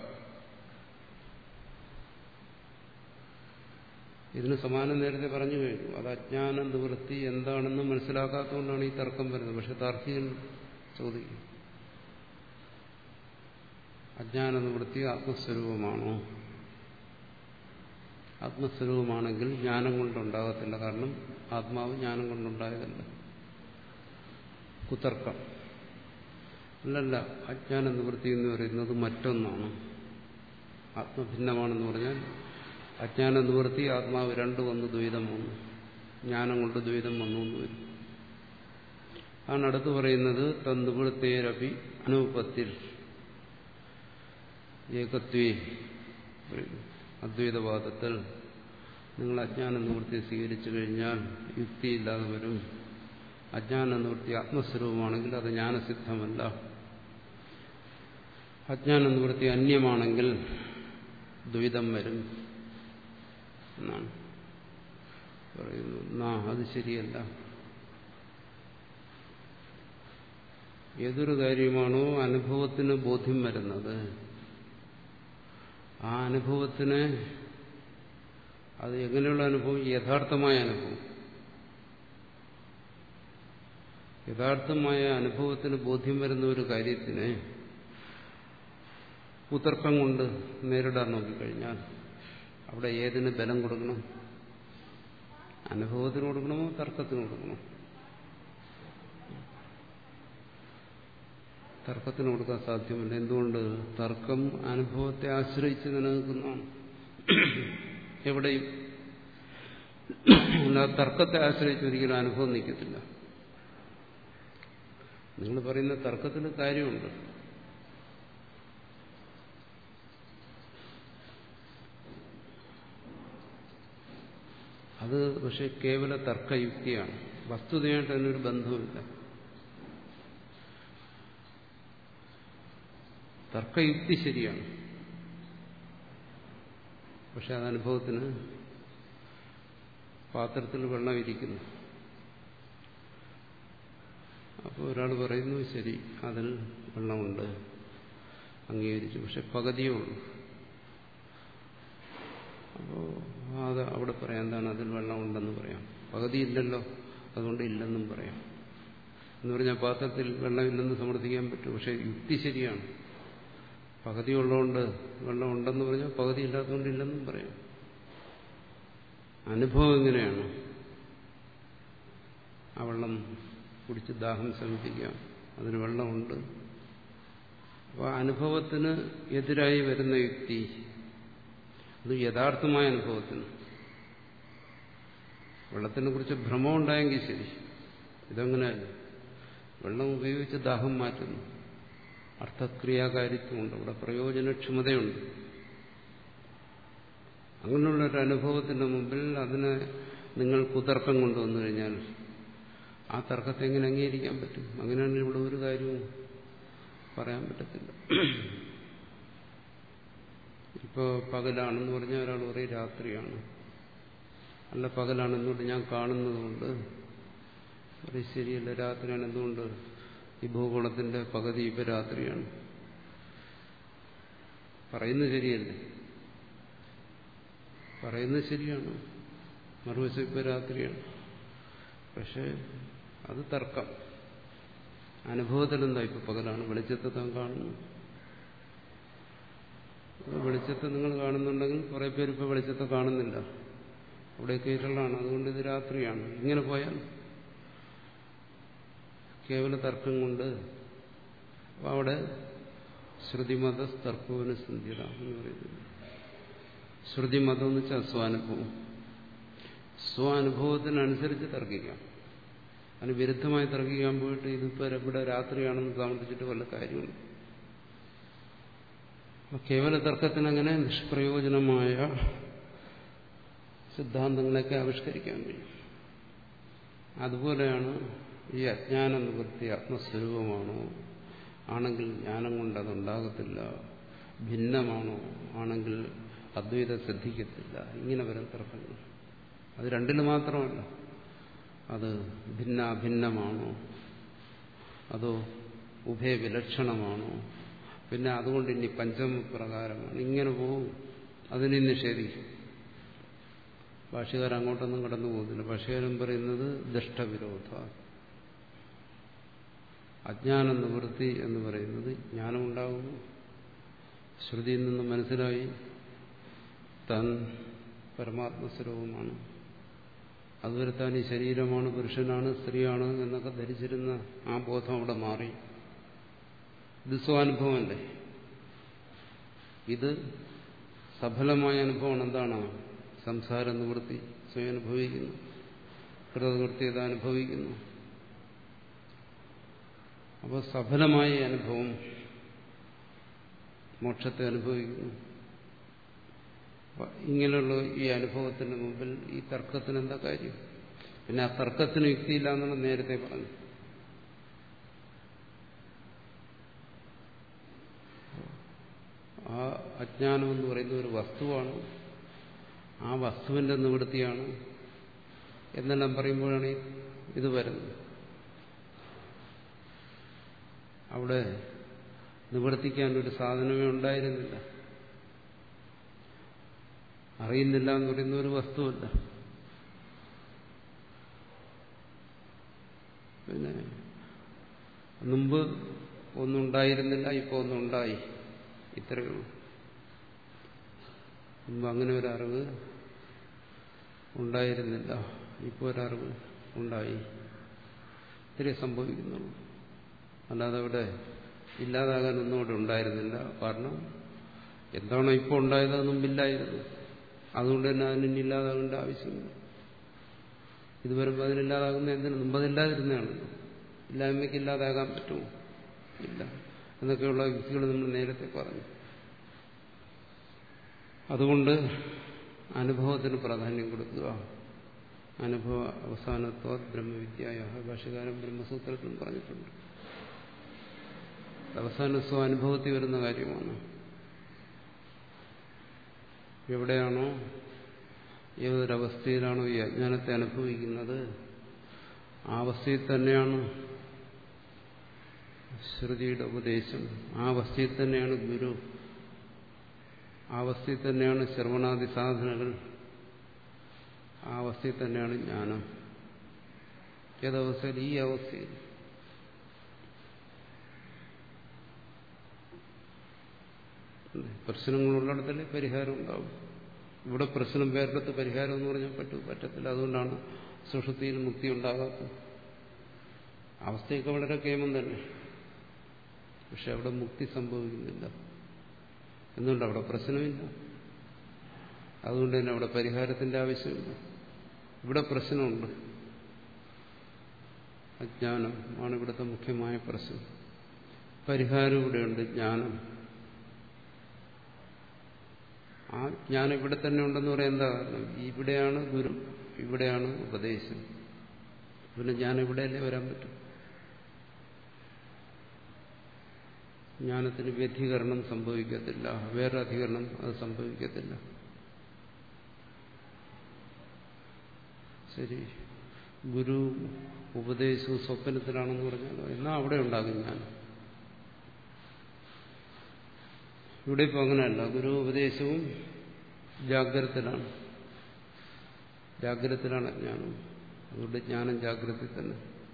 ഇതിന് സമാനം നേരത്തെ പറഞ്ഞു കഴിഞ്ഞു അത് അജ്ഞാന നിവൃത്തി എന്താണെന്ന് മനസ്സിലാക്കാത്തതുകൊണ്ടാണ് ഈ തർക്കം വരുന്നത് പക്ഷെ താർക്കികൻ ചോദിക്കും അജ്ഞാന നിവൃത്തി ആത്മസ്വരൂപമാണോ ആത്മസ്വരൂപമാണെങ്കിൽ ജ്ഞാനം കൊണ്ടുണ്ടാകത്തില്ല കാരണം ആത്മാവ് ജ്ഞാനം കൊണ്ടുണ്ടായതല്ല കുതർക്കം അല്ലല്ല അജ്ഞാന നിവൃത്തി എന്ന് പറയുന്നത് മറ്റൊന്നാണ് ആത്മഭിന്നമാണെന്ന് പറഞ്ഞാൽ അജ്ഞാന നിവൃത്തി ആത്മാവ് രണ്ട് വന്ന് ദ്വൈതം വന്നു ജ്ഞാനം കൊണ്ട് ദ്വൈതം വന്നു എന്ന് വരും ആണ് അടുത്ത് പറയുന്നത് തന്നുവൃത്തേരപി അനുപത്തിൽ ഏകത്വേ അദ്വൈതവാദത്തിൽ നിങ്ങൾ അജ്ഞാന നിവൃത്തി സ്വീകരിച്ചു കഴിഞ്ഞാൽ യുക്തിയില്ലാതെ വരും അജ്ഞാന നിവൃത്തി ആത്മസ്വരൂപമാണെങ്കിൽ അത് ജ്ഞാനസിദ്ധമല്ല അജ്ഞാന നിവൃത്തി അന്യമാണെങ്കിൽ ദ്വൈതം വരും എന്നാണ് പറയുന്നു നാ അത് ശരിയല്ല ഏതൊരു കാര്യമാണോ അനുഭവത്തിന് ബോധ്യം വരുന്നത് ആ അനുഭവത്തിന് അത് എങ്ങനെയുള്ള അനുഭവം യഥാർത്ഥമായ അനുഭവം യഥാർത്ഥമായ അനുഭവത്തിന് ബോധ്യം വരുന്ന ഒരു കാര്യത്തിന് കുതർക്കം കൊണ്ട് നേരിടാൻ നോക്കിക്കഴിഞ്ഞാൽ അവിടെ ഏതിന് ബലം കൊടുക്കണം അനുഭവത്തിന് കൊടുക്കണമോ തർക്കത്തിന് കൊടുക്കണമോ തർക്കത്തിന് കൊടുക്കാൻ സാധ്യമല്ല എന്തുകൊണ്ട് തർക്കം അനുഭവത്തെ ആശ്രയിച്ച് നിലനിൽക്കുന്നതാണ് എവിടെയും അല്ലാതെ തർക്കത്തെ ആശ്രയിച്ച് ഒരിക്കലും അനുഭവം നിൽക്കത്തില്ല നിങ്ങൾ പറയുന്ന തർക്കത്തിന് കാര്യമുണ്ട് അത് പക്ഷെ കേവല തർക്കയുക്തിയാണ് വസ്തുതയായിട്ട് അതിനൊരു ബന്ധവുമില്ല തർക്കയുക്തി ശരിയാണ് പക്ഷെ അത് അനുഭവത്തിന് പാത്രത്തിൽ വെള്ളം ഇരിക്കുന്നു അപ്പോൾ ഒരാൾ പറയുന്നു ശരി അതിൽ വെള്ളമുണ്ട് അംഗീകരിച്ചു പക്ഷെ പകുതിയേ ഉള്ളൂ അപ്പോൾ അത് അവിടെ പറയാം എന്താണ് അതിൽ വെള്ളമുണ്ടെന്ന് പറയാം പകുതി ഇല്ലല്ലോ അതുകൊണ്ട് ഇല്ലെന്നും പറയാം എന്ന് പറഞ്ഞാൽ പാത്രത്തിൽ വെള്ളമില്ലെന്ന് സമർത്ഥിക്കാൻ പറ്റും പക്ഷെ യുക്തി ശരിയാണ് പകുതി ഉള്ളതുകൊണ്ട് വെള്ളമുണ്ടെന്ന് പറഞ്ഞാൽ പകുതി ഇല്ലാത്തതുകൊണ്ട് ഇല്ലെന്നും പറയാം അനുഭവം എങ്ങനെയാണ് ആ വെള്ളം കുടിച്ച് ദാഹം ശമിപ്പിക്കാം അതിന് വെള്ളമുണ്ട് അപ്പോൾ അനുഭവത്തിന് എതിരായി വരുന്ന യുക്തി അത് യഥാർത്ഥമായ അനുഭവത്തിന് വെള്ളത്തിനെ കുറിച്ച് ഭ്രമം ഉണ്ടായെങ്കിൽ ശരി ഇതങ്ങനെയല്ല വെള്ളം ഉപയോഗിച്ച് ദാഹം മാറ്റുന്നു അർത്ഥക്രിയാകാരിത്വമുണ്ട് അവിടെ പ്രയോജനക്ഷമതയുണ്ട് അങ്ങനെയുള്ള ഒരു അനുഭവത്തിന്റെ മുമ്പിൽ അതിനെ നിങ്ങൾ കുതർക്കം കൊണ്ടുവന്നു കഴിഞ്ഞാൽ ആ തർക്കത്തെ എങ്ങനെ അംഗീകരിക്കാൻ പറ്റും അങ്ങനെയാണെങ്കിൽ ഇവിടെ ഒരു കാര്യവും പറയാൻ പറ്റത്തില്ല ഇപ്പോൾ പകലാണെന്ന് പറഞ്ഞാൽ ഒരാൾ പറയും രാത്രിയാണ് അല്ല പകലാണെന്നുകൊണ്ട് ഞാൻ കാണുന്നതുകൊണ്ട് പറയും ശരിയല്ല രാത്രിയാണ് എന്തുകൊണ്ട് ഈ ഭൂഗോളത്തിന്റെ പകുതി ഇപ്പൊ രാത്രിയാണ് പറയുന്നത് ശരിയല്ലേ പറയുന്നത് ശരിയാണ് മറുവശം ഇപ്പൊ രാത്രിയാണ് പക്ഷെ അത് തർക്കം അനുഭവത്തിൽ എന്താ ഇപ്പൊ പകലാണ് വെളിച്ചത്തെ താൻ കാണുന്നു വെളിച്ചത്തെ നിങ്ങൾ കാണുന്നുണ്ടെങ്കിൽ കുറെ പേര് ഇപ്പൊ വെളിച്ചത്തെ കാണുന്നില്ല അവിടെയൊക്കെ ഇരുളാണ് അതുകൊണ്ട് ഇത് രാത്രിയാണ് ഇങ്ങനെ പോയാൽ കേവല തർക്കം കൊണ്ട് അവിടെ ശ്രുതിമത തർക്കവിന് സന്ധ്യത എന്ന് പറയുന്നത് ശ്രുതിമതം എന്ന് വെച്ചാൽ സ്വാനുഭവം സ്വാനുഭവത്തിനനുസരിച്ച് തർക്കിക്കാം അതിന് വിരുദ്ധമായി തർക്കിക്കാൻ പോയിട്ട് ഇതിപ്പോ ഇവിടെ രാത്രിയാണെന്ന് താമസിച്ചിട്ട് വല്ല കാര്യമുണ്ട് കേവല തർക്കത്തിനങ്ങനെ നിഷ്പ്രയോജനമായ സിദ്ധാന്തങ്ങളൊക്കെ ആവിഷ്കരിക്കാൻ കഴിയും അതുപോലെയാണ് ഈ അജ്ഞാന നിവൃത്തി ആത്മസ്വരൂപമാണോ ആണെങ്കിൽ ജ്ഞാനം കൊണ്ട് അതുണ്ടാകത്തില്ല ഭിന്നമാണോ ആണെങ്കിൽ അദ്വൈതം ശ്രദ്ധിക്കത്തില്ല ഇങ്ങനെ വരും തർക്കങ്ങൾ അത് രണ്ടിന് മാത്രമല്ല അത് ഭിന്ന ഭിന്നമാണോ അതോ ഉഭയവിലക്ഷണമാണോ പിന്നെ അതുകൊണ്ട് ഇനി പഞ്ചമപ്രകാരമാണ് ഇങ്ങനെ പോകും അതിനെ നിഷേധിക്കും ഭാഷകാരൻ അങ്ങോട്ടൊന്നും കടന്നു പോകുന്നില്ല ഭാഷകാരൻ പറയുന്നത് ദഷ്ടവിരോധ അജ്ഞാന നിവൃത്തി എന്ന് പറയുന്നത് ജ്ഞാനമുണ്ടാകുന്നു ശ്രുതിയിൽ നിന്ന് മനസ്സിലായി താൻ പരമാത്മസ്വരൂപമാണ് അതുവരെ താൻ ഈ ശരീരമാണ് പുരുഷനാണ് സ്ത്രീയാണ് എന്നൊക്കെ ധരിച്ചിരുന്ന ആ ബോധം അവിടെ മാറി ഇത് സ്വാനുഭവമല്ലേ ഇത് സഫലമായ അനുഭവമാണ് എന്താണ് സംസാര നിവൃത്തി സ്വയം അനുഭവിക്കുന്നു കൃതകൃത്യത അനുഭവിക്കുന്നു അപ്പോൾ സഫലമായ അനുഭവം മോക്ഷത്തെ അനുഭവിക്കുന്നു ഇങ്ങനെയുള്ള ഈ അനുഭവത്തിന് മുമ്പിൽ ഈ തർക്കത്തിന് എന്താ കാര്യം പിന്നെ ആ തർക്കത്തിന് യുക്തിയില്ല എന്നുള്ള നേരത്തെ പറഞ്ഞു ആ അജ്ഞാനം എന്ന് പറയുന്ന ഒരു വസ്തുവാണ് ആ വസ്തുവിന്റെ നിവൃത്തിയാണ് എന്നെല്ലാം പറയുമ്പോഴാണ് ഇത് വരുന്നത് അവിടെ നിവർത്തിക്കാൻ ഒരു സാധനമേ ഉണ്ടായിരുന്നില്ല അറിയുന്നില്ല എന്ന് പറയുന്ന ഒരു വസ്തുവല്ല പിന്നെ മുമ്പ് ഒന്നുണ്ടായിരുന്നില്ല ഇപ്പോൾ ഒന്നുണ്ടായി ഇത്രയേ ഉള്ളൂ മുമ്പ് അങ്ങനെ ഒരു അറിവ് ഉണ്ടായിരുന്നില്ല ഇപ്പോൾ ഒരറിവ് ഉണ്ടായി ഇത്രയേ സംഭവിക്കുന്നുള്ളൂ അല്ലാതെ അവിടെ ഇല്ലാതാകാനൊന്നും അവിടെ ഉണ്ടായിരുന്നില്ല കാരണം എന്താണോ ഇപ്പോൾ ഉണ്ടായത് അത് മുമ്പില്ലായിരുന്നു അതുകൊണ്ട് തന്നെ അതിന് ഇല്ലാതാകേണ്ട ആവശ്യമില്ല ഇത് വരുമ്പോൾ അതിനില്ലാതാകുന്ന എന്തിനു മുമ്പ് അതില്ലാതിരുന്നതാണ് ഇല്ലായ്മയ്ക്ക് ഇല്ലാതാകാൻ പറ്റുമോ ഇല്ല എന്നൊക്കെയുള്ള യുക്തികൾ നമ്മൾ നേരത്തെ പറഞ്ഞു അതുകൊണ്ട് അനുഭവത്തിന് പ്രാധാന്യം കൊടുക്കുക അനുഭവ അവസാനത്വ ബ്രഹ്മവിദ്യായ ഭാഷകാരൻ ബ്രഹ്മസൂത്രത്തിലും പറഞ്ഞിട്ടുണ്ട് അവസാന സ്വ അനുഭവത്തിൽ വരുന്ന കാര്യമാണ് എവിടെയാണോ ഏതൊരവസ്ഥയിലാണോ ഈ അജ്ഞാനത്തെ അനുഭവിക്കുന്നത് ആ അവസ്ഥയിൽ തന്നെയാണ് ശ്രുതിയുടെ ഉപദേശം ആ അവസ്ഥയിൽ തന്നെയാണ് ഗുരു ആ അവസ്ഥയിൽ തന്നെയാണ് ശ്രവണാദി സാധനകൾ ആ അവസ്ഥയിൽ തന്നെയാണ് ജ്ഞാനം ഏതവസ്ഥയിൽ ഈ അവസ്ഥയിൽ പ്രശ്നങ്ങളുള്ളിടത്തല്ലേ പരിഹാരം ഉണ്ടാവും ഇവിടെ പ്രശ്നം വേറിടത്ത് പരിഹാരം എന്ന് പറഞ്ഞാൽ പറ്റൂ പറ്റത്തില്ല അതുകൊണ്ടാണ് സുഷുതിയിൽ മുക്തി ഉണ്ടാകാത്തത് അവസ്ഥയൊക്കെ വളരെ കേമം തന്നെ പക്ഷെ അവിടെ മുക്തി സംഭവിക്കുന്നില്ല എന്തുകൊണ്ട് അവിടെ പ്രശ്നമില്ല അതുകൊണ്ട് തന്നെ അവിടെ പരിഹാരത്തിന്റെ ആവശ്യമില്ല ഇവിടെ പ്രശ്നമുണ്ട് അജ്ഞാനം ആണ് ഇവിടുത്തെ മുഖ്യമായ പ്രശ്നം പരിഹാരം ഇവിടെയുണ്ട് ജ്ഞാനം ആ ജ്ഞാനം ഇവിടെ തന്നെ ഉണ്ടെന്ന് പറയാൻ എന്താ കാരണം ഇവിടെയാണ് ഗുരു ഇവിടെയാണ് ഉപദേശം പിന്നെ ഞാൻ ഇവിടെയല്ലേ വരാൻ പറ്റും ജ്ഞാനത്തിന് വ്യധീകരണം സംഭവിക്കത്തില്ല വേറെ അധികരണം അത് സംഭവിക്കത്തില്ല ശരി ഗുരു ഉപദേശവും സ്വപ്നത്തിലാണെന്ന് പറഞ്ഞാലോ എന്നാൽ അവിടെ ഉണ്ടാകും ഞാൻ ഇവിടെ ഇപ്പോൾ അങ്ങനെയല്ല ഗുരു ഉപദേശവും ജാഗ്രതത്തിലാണ് ജാഗ്രതത്തിലാണ് ജ്ഞാനം അതുകൊണ്ട് ജ്ഞാനം ജാഗ്രത തന്നെ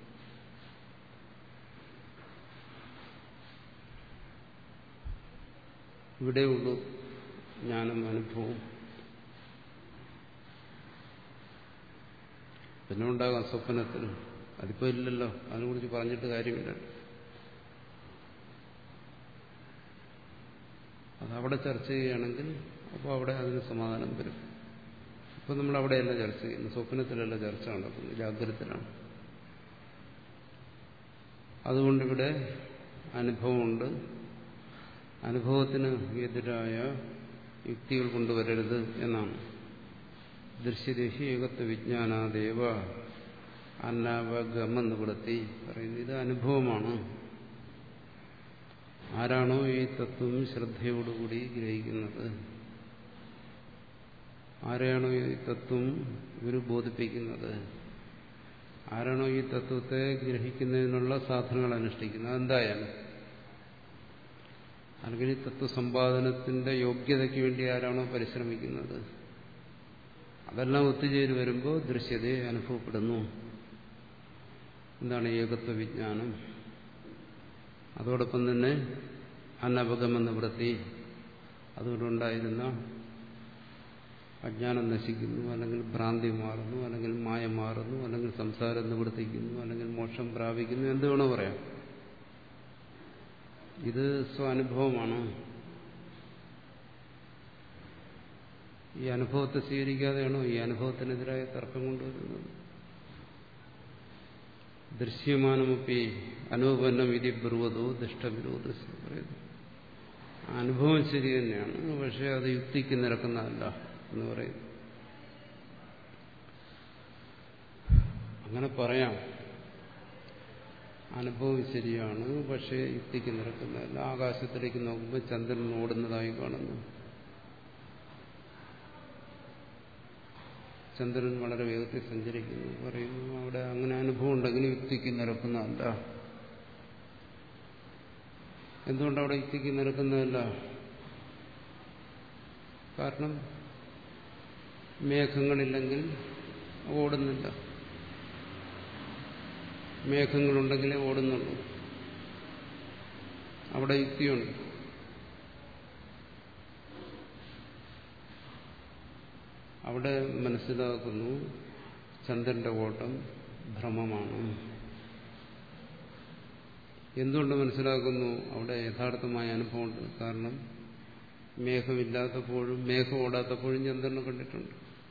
ഇവിടെയുള്ളൂ ജ്ഞാനം അനുഭവം പിന്നെ ഉണ്ടാകാം സ്വപ്നത്തിൽ അതിപ്പോ ഇല്ലല്ലോ അതിനെക്കുറിച്ച് പറഞ്ഞിട്ട് കാര്യമില്ല അതവിടെ ചർച്ച ചെയ്യുകയാണെങ്കിൽ അപ്പോൾ അവിടെ അതിന് സമാധാനം വരും ഇപ്പൊ നമ്മൾ അവിടെയല്ല ചർച്ച ചെയ്യുന്നത് സ്വപ്നത്തിലല്ല ചർച്ച നടക്കുന്നത് ജാഗ്രതത്തിലാണ് അതുകൊണ്ടിവിടെ അനുഭവമുണ്ട് അനുഭവത്തിന് എതിരായ യുക്തികൾ കൊണ്ടുവരരുത് എന്നാണ് ദൃശ്യദേഹി ഏകത്വ വിജ്ഞാനാദേവ അന്നാവഗമെന്നുപടുത്തി പറയുന്നത് ഇത് അനുഭവമാണ് ആരാണോ ഈ തത്വം ശ്രദ്ധയോടുകൂടി ഗ്രഹിക്കുന്നത് ആരെയാണോ ഈ തത്വം ഗുരു ബോധിപ്പിക്കുന്നത് ആരാണോ ഈ തത്വത്തെ ഗ്രഹിക്കുന്നതിനുള്ള സാധനങ്ങൾ അനുഷ്ഠിക്കുന്നത് അതെന്തായാലും അല്ലെങ്കിൽ ഈ തത്വസമ്പാദനത്തിന്റെ യോഗ്യതയ്ക്ക് വേണ്ടി ആരാണോ പരിശ്രമിക്കുന്നത് അതെല്ലാം ഒത്തുചേരി വരുമ്പോൾ ദൃശ്യത അനുഭവപ്പെടുന്നു എന്താണ് ഏകത്വ വിജ്ഞാനം അതോടൊപ്പം തന്നെ അനപകമെന്ന വൃത്തി അതുകൊണ്ടുണ്ടായിരുന്ന അജ്ഞാനം നശിക്കുന്നു അല്ലെങ്കിൽ ഭ്രാന്തി മാറുന്നു അല്ലെങ്കിൽ മായ മാറുന്നു അല്ലെങ്കിൽ സംസാരം നിവർത്തിക്കുന്നു അല്ലെങ്കിൽ മോക്ഷം പ്രാപിക്കുന്നു എന്ത് വേണോ പറയാം ഇത് സ്വാനുഭവമാണ് ഈ അനുഭവത്തെ സ്വീകരിക്കാതെയാണോ ഈ അനുഭവത്തിനെതിരായ തർക്കം കൊണ്ടുവരുന്നത് ദൃശ്യമാനമൊപ്പി അനുപന്നം വിധി ബ്രുവതോ ദുഷ്ടവിരോധ പറയുന്നു അനുഭവം ശരി തന്നെയാണ് പക്ഷെ അത് യുക്തിക്ക് നിരക്കുന്നതല്ല എന്ന് പറയുന്നു അങ്ങനെ പറയാം അനുഭവം ശരിയാണ് പക്ഷേ യുക്തിക്ക് നിരക്കുന്നതല്ല ആകാശത്തിലേക്ക് നോക്കുമ്പോൾ ചന്ദ്രൻ ഓടുന്നതായി കാണുന്നു ചന്ദ്രൻ വളരെ വേഗത്തിൽ സഞ്ചരിക്കുന്നു പറയുന്നു അവിടെ അങ്ങനെ അനുഭവം ഉണ്ടെങ്കിലും യുക്തിക്ക് നിരക്കുന്നതല്ല എന്തുകൊണ്ട് അവിടെ യുക്തിക്ക് നിരക്കുന്നതല്ല കാരണം മേഘങ്ങളില്ലെങ്കിൽ ഓടുന്നില്ല മേഘങ്ങളുണ്ടെങ്കിലേ ഓടുന്നുള്ളൂ അവിടെ യുക്തിയുണ്ട് അവിടെ മനസ്സിലാക്കുന്നു ചന്ദ്രന്റെ ഓട്ടം ഭ്രമമാണ് എന്തുകൊണ്ട് മനസ്സിലാക്കുന്നു അവിടെ യഥാർത്ഥമായ അനുഭവമുണ്ട് കാരണം മേഘമില്ലാത്തപ്പോഴും മേഘം ഓടാത്തപ്പോഴും ചന്ദ്രനെ കണ്ടിട്ടുണ്ട്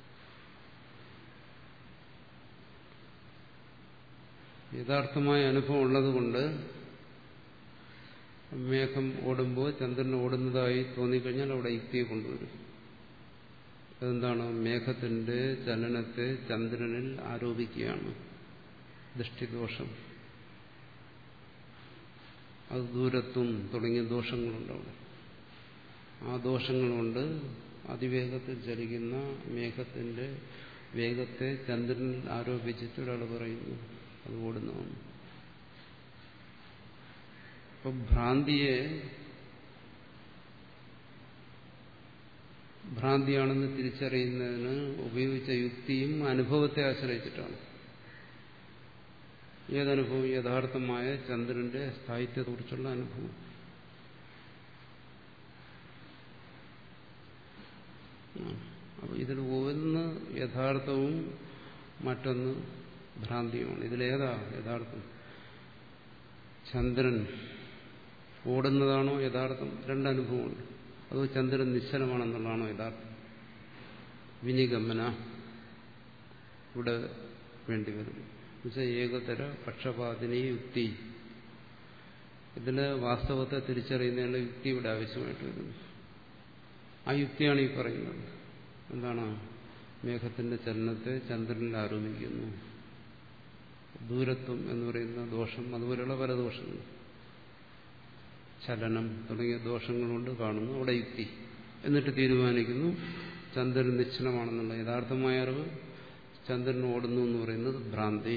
യഥാർത്ഥമായ അനുഭവം ഉള്ളതുകൊണ്ട് മേഘം ഓടുമ്പോൾ ചന്ദ്രൻ ഓടുന്നതായി തോന്നിക്കഴിഞ്ഞാൽ അവിടെ യുക്തിയെ കൊണ്ടുവരും അതെന്താണ് മേഘത്തിന്റെ ചലനത്തെ ചന്ദ്രനിൽ ആരോപിക്കുകയാണ് ദൃഷ്ടിദോഷം അത് ദൂരത്വം തുടങ്ങിയ ദോഷങ്ങളുണ്ട് അവിടെ ആ ദോഷങ്ങളുണ്ട് അതിവേഗത്തിൽ ചലിക്കുന്ന മേഘത്തിന്റെ വേഗത്തെ ചന്ദ്രനിൽ ആരോപിച്ചിട്ട് ഒരാൾ പറയുന്നു അത് ഓടുന്നതാണ് അപ്പൊ ഭ്രാന്തിയെ ഭ്രാന്തിയാണെന്ന് തിരിച്ചറിയുന്നതിന് ഉപയോഗിച്ച യുക്തിയും അനുഭവത്തെ ആശ്രയിച്ചിട്ടാണ് ഏതനുഭവം യഥാർത്ഥമായ ചന്ദ്രന്റെ സ്ഥായിത്വത്തെക്കുറിച്ചുള്ള അനുഭവം അപ്പൊ ഇതിൽ ഒന്ന് യഥാർത്ഥവും മറ്റൊന്ന് ഭ്രാന്തിയുമാണ് ഇതിലേതാ യഥാർത്ഥം ചന്ദ്രൻ ഓടുന്നതാണോ യഥാർത്ഥം രണ്ടനുഭവമുണ്ട് അതോ ചന്ദ്രൻ നിശ്ചലമാണെന്നുള്ളതാണോ യഥാർത്ഥം വിനിഗമന ഇവിടെ വേണ്ടിവരും എന്നുവെച്ചാൽ ഏകതര പക്ഷപാതിനി യുക്തി ഇതിന് വാസ്തവത്തെ തിരിച്ചറിയുന്നതിനുള്ള യുക്തി ഇവിടെ ആവശ്യമായിട്ട് വരുന്നു ആ യുക്തിയാണ് ഈ പറയുന്നത് എന്താണ് മേഘത്തിന്റെ ചലനത്തെ ചന്ദ്രനിൽ ആരോപിക്കുന്നു ദൂരത്വം എന്ന് പറയുന്ന ദോഷം അതുപോലെയുള്ള പല ദോഷങ്ങൾ ചലനം തുടങ്ങിയ ദോഷങ്ങളുണ്ട് കാണുന്നു അവിടെ യുക്തി എന്നിട്ട് തീരുമാനിക്കുന്നു ചന്ദ്രൻ നിശ്ചലമാണെന്നുള്ള യഥാർത്ഥമായ അറിവ് ചന്ദ്രൻ ഓടുന്നു എന്ന് പറയുന്നത് ഭ്രാന്തി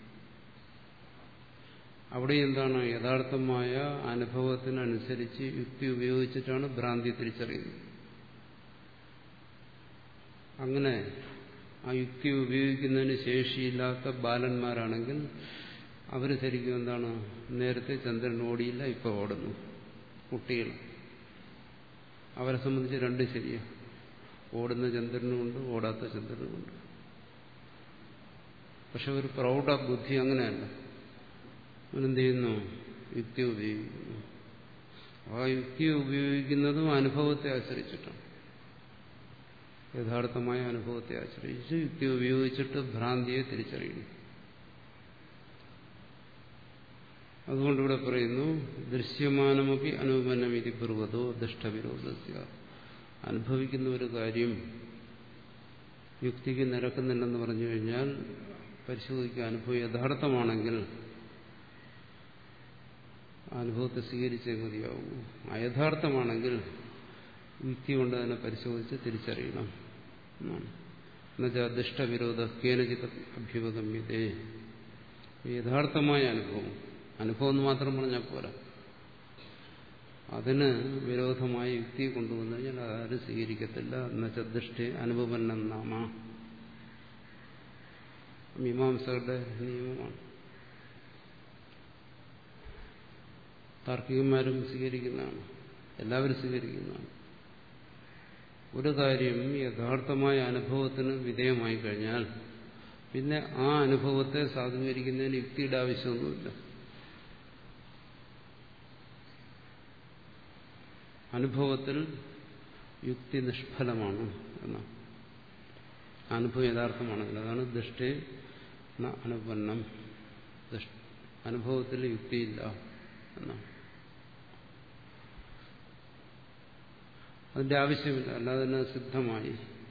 അവിടെ എന്താണ് യഥാർത്ഥമായ അനുഭവത്തിനനുസരിച്ച് യുക്തി ഉപയോഗിച്ചിട്ടാണ് ഭ്രാന്തി തിരിച്ചറിയുന്നത് അങ്ങനെ ആ യുക്തി ഉപയോഗിക്കുന്നതിന് ശേഷിയില്ലാത്ത ബാലന്മാരാണെങ്കിൽ അവർ ശരിക്കും എന്താണ് നേരത്തെ ചന്ദ്രൻ ഓടിയില്ല ഇപ്പൊ ഓടുന്നു കുട്ടികൾ അവരെ സംബന്ധിച്ച് രണ്ട് ശരിയാണ് ഓടുന്ന ചന്ദ്രനുമുണ്ട് ഓടാത്ത ചന്ദ്രനുമുണ്ട് പക്ഷെ ഒരു പ്രൗഢ ബുദ്ധി അങ്ങനെയല്ല അവനെന്ത് ചെയ്യുന്നു യുക്തി ഉപയോഗിക്കുന്നു ആ യുക്തി ഉപയോഗിക്കുന്നതും അനുഭവത്തെ ആശ്രയിച്ചിട്ടാണ് യഥാർത്ഥമായ അനുഭവത്തെ ആശ്രയിച്ച് യുക്തി ഉപയോഗിച്ചിട്ട് ഭ്രാന്തിയെ തിരിച്ചറിയുന്നു അതുകൊണ്ടിവിടെ പറയുന്നു ദൃശ്യമാനമൊക്കെ അനുപന്നമിതി പർവ്വതോ ദുഷ്ടവിരോധസ്യ അനുഭവിക്കുന്ന ഒരു കാര്യം യുക്തിക്ക് നിരക്കുന്നില്ലെന്ന് പറഞ്ഞു കഴിഞ്ഞാൽ പരിശോധിക്കുക അനുഭവം യഥാർത്ഥമാണെങ്കിൽ അനുഭവത്തെ സ്വീകരിച്ചേ മതിയാവൂ അയഥാർത്ഥമാണെങ്കിൽ യുക്തി കൊണ്ട് അതിനെ പരിശോധിച്ച് തിരിച്ചറിയണം എന്നാണ് എന്നുവെച്ചാൽ ദുഷ്ടവിരോധ കേനചിത അഭ്യുപഗമ്യതേ യഥാർത്ഥമായ അനുഭവം അനുഭവം എന്ന് മാത്രം പറഞ്ഞാൽ പോരാ അതിന് വിരോധമായ യുക്തി കൊണ്ടുവന്നു കഴിഞ്ഞാൽ അതാരും സ്വീകരിക്കത്തില്ല എന്നുവെച്ചാൽ ദൃഷ്ടി അനുപന്നം നാമ മീമാംസകളുടെ നിയമമാണ് താർക്കികന്മാരും സ്വീകരിക്കുന്നതാണ് എല്ലാവരും സ്വീകരിക്കുന്നതാണ് ഒരു കാര്യം യഥാർത്ഥമായ അനുഭവത്തിന് വിധേയമായി കഴിഞ്ഞാൽ പിന്നെ ആ അനുഭവത്തെ സാധൂകരിക്കുന്നതിന് യുക്തിയുടെ ആവശ്യമൊന്നുമില്ല അനുഭവത്തിൽ യുക്തി നിഷ്ഫലമാണ് എന്നാണ് അനുഭവം യഥാർത്ഥമാണെങ്കിൽ അതാണ് ദൃഷ്ടി അനുപന്നം അനുഭവത്തിൽ യുക്തിയില്ല എന്നാണ് അതിന്റെ ആവശ്യമില്ല അല്ലാതെ തന്നെ സിദ്ധമായി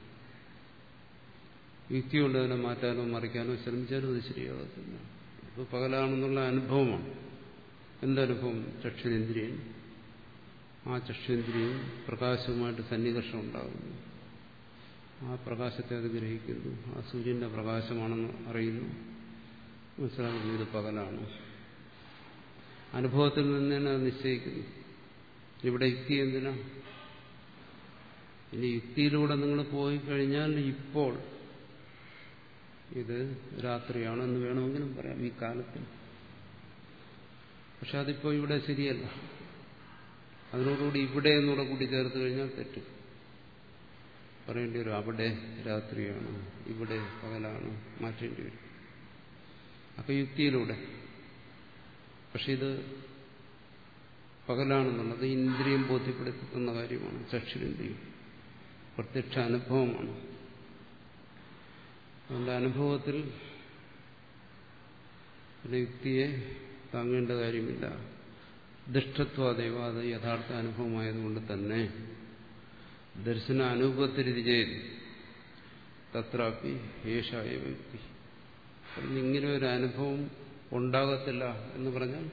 യുക്തി കൊണ്ട് അതിനെ മാറ്റാനോ മറിക്കാനോ ശ്രമിച്ചാലും അത് ശരിയാകത്തില്ല ഇപ്പോൾ പകലാണെന്നുള്ള അനുഭവമാണ് എന്തനുഭവം ചക്ഷുരേന്ദ്രിയൻ ആ ചക്ഷുരേന്ദ്രിയും പ്രകാശവുമായിട്ട് സന്നികർഷം ഉണ്ടാകുന്നു ആ പ്രകാശത്തെ അത് ഗ്രഹിക്കുന്നു ആ സൂര്യന്റെ പ്രകാശമാണെന്ന് അറിയുന്നു മനസ്സിലാക്കുന്നു ഇത് പകലാണ് അനുഭവത്തിൽ നിന്ന് തന്നെ അത് നിശ്ചയിക്കുന്നു ഇവിടെ യുക്തി എന്തിനാ ഇനി യുക്തിയിലൂടെ നിങ്ങൾ പോയി കഴിഞ്ഞാൽ ഇപ്പോൾ ഇത് രാത്രിയാണെന്ന് വേണമെങ്കിലും പറയാം ഈ കാലത്തിൽ പക്ഷെ അതിപ്പോ ഇവിടെ ശരിയല്ല അതിനോടുകൂടി ഇവിടെ എന്നൂടെ കൂടി ചേർത്ത് കഴിഞ്ഞാൽ തെറ്റ് പറയേണ്ടി വരും അവിടെ രാത്രിയാണ് ഇവിടെ പകലാണ് മാറ്റേണ്ടി വരും അപ്പൊ യുക്തിയിലൂടെ പക്ഷെ ഇത് പകലാണെന്നുള്ളത് ഇന്ദ്രിയം ബോധ്യപ്പെടുത്തുന്ന കാര്യമാണ് ചക്ഷുരേന്ദ്രിയം പ്രത്യക്ഷ അനുഭവമാണ് അതുകൊണ്ട് അനുഭവത്തിൽ പിന്നെ യുക്തിയെ താങ്ങേണ്ട കാര്യമില്ല ദുഷ്ടത്വാദേവ അത് യഥാർത്ഥ അനുഭവമായതുകൊണ്ട് തന്നെ ദർശന അനുഭവത്തിരിതി ചെയ്ത് തത്രാപ്പി ഏഷായ വ്യക്തി ഇങ്ങനെ ഒരു അനുഭവം ഉണ്ടാകത്തില്ല എന്ന് പറഞ്ഞാൽ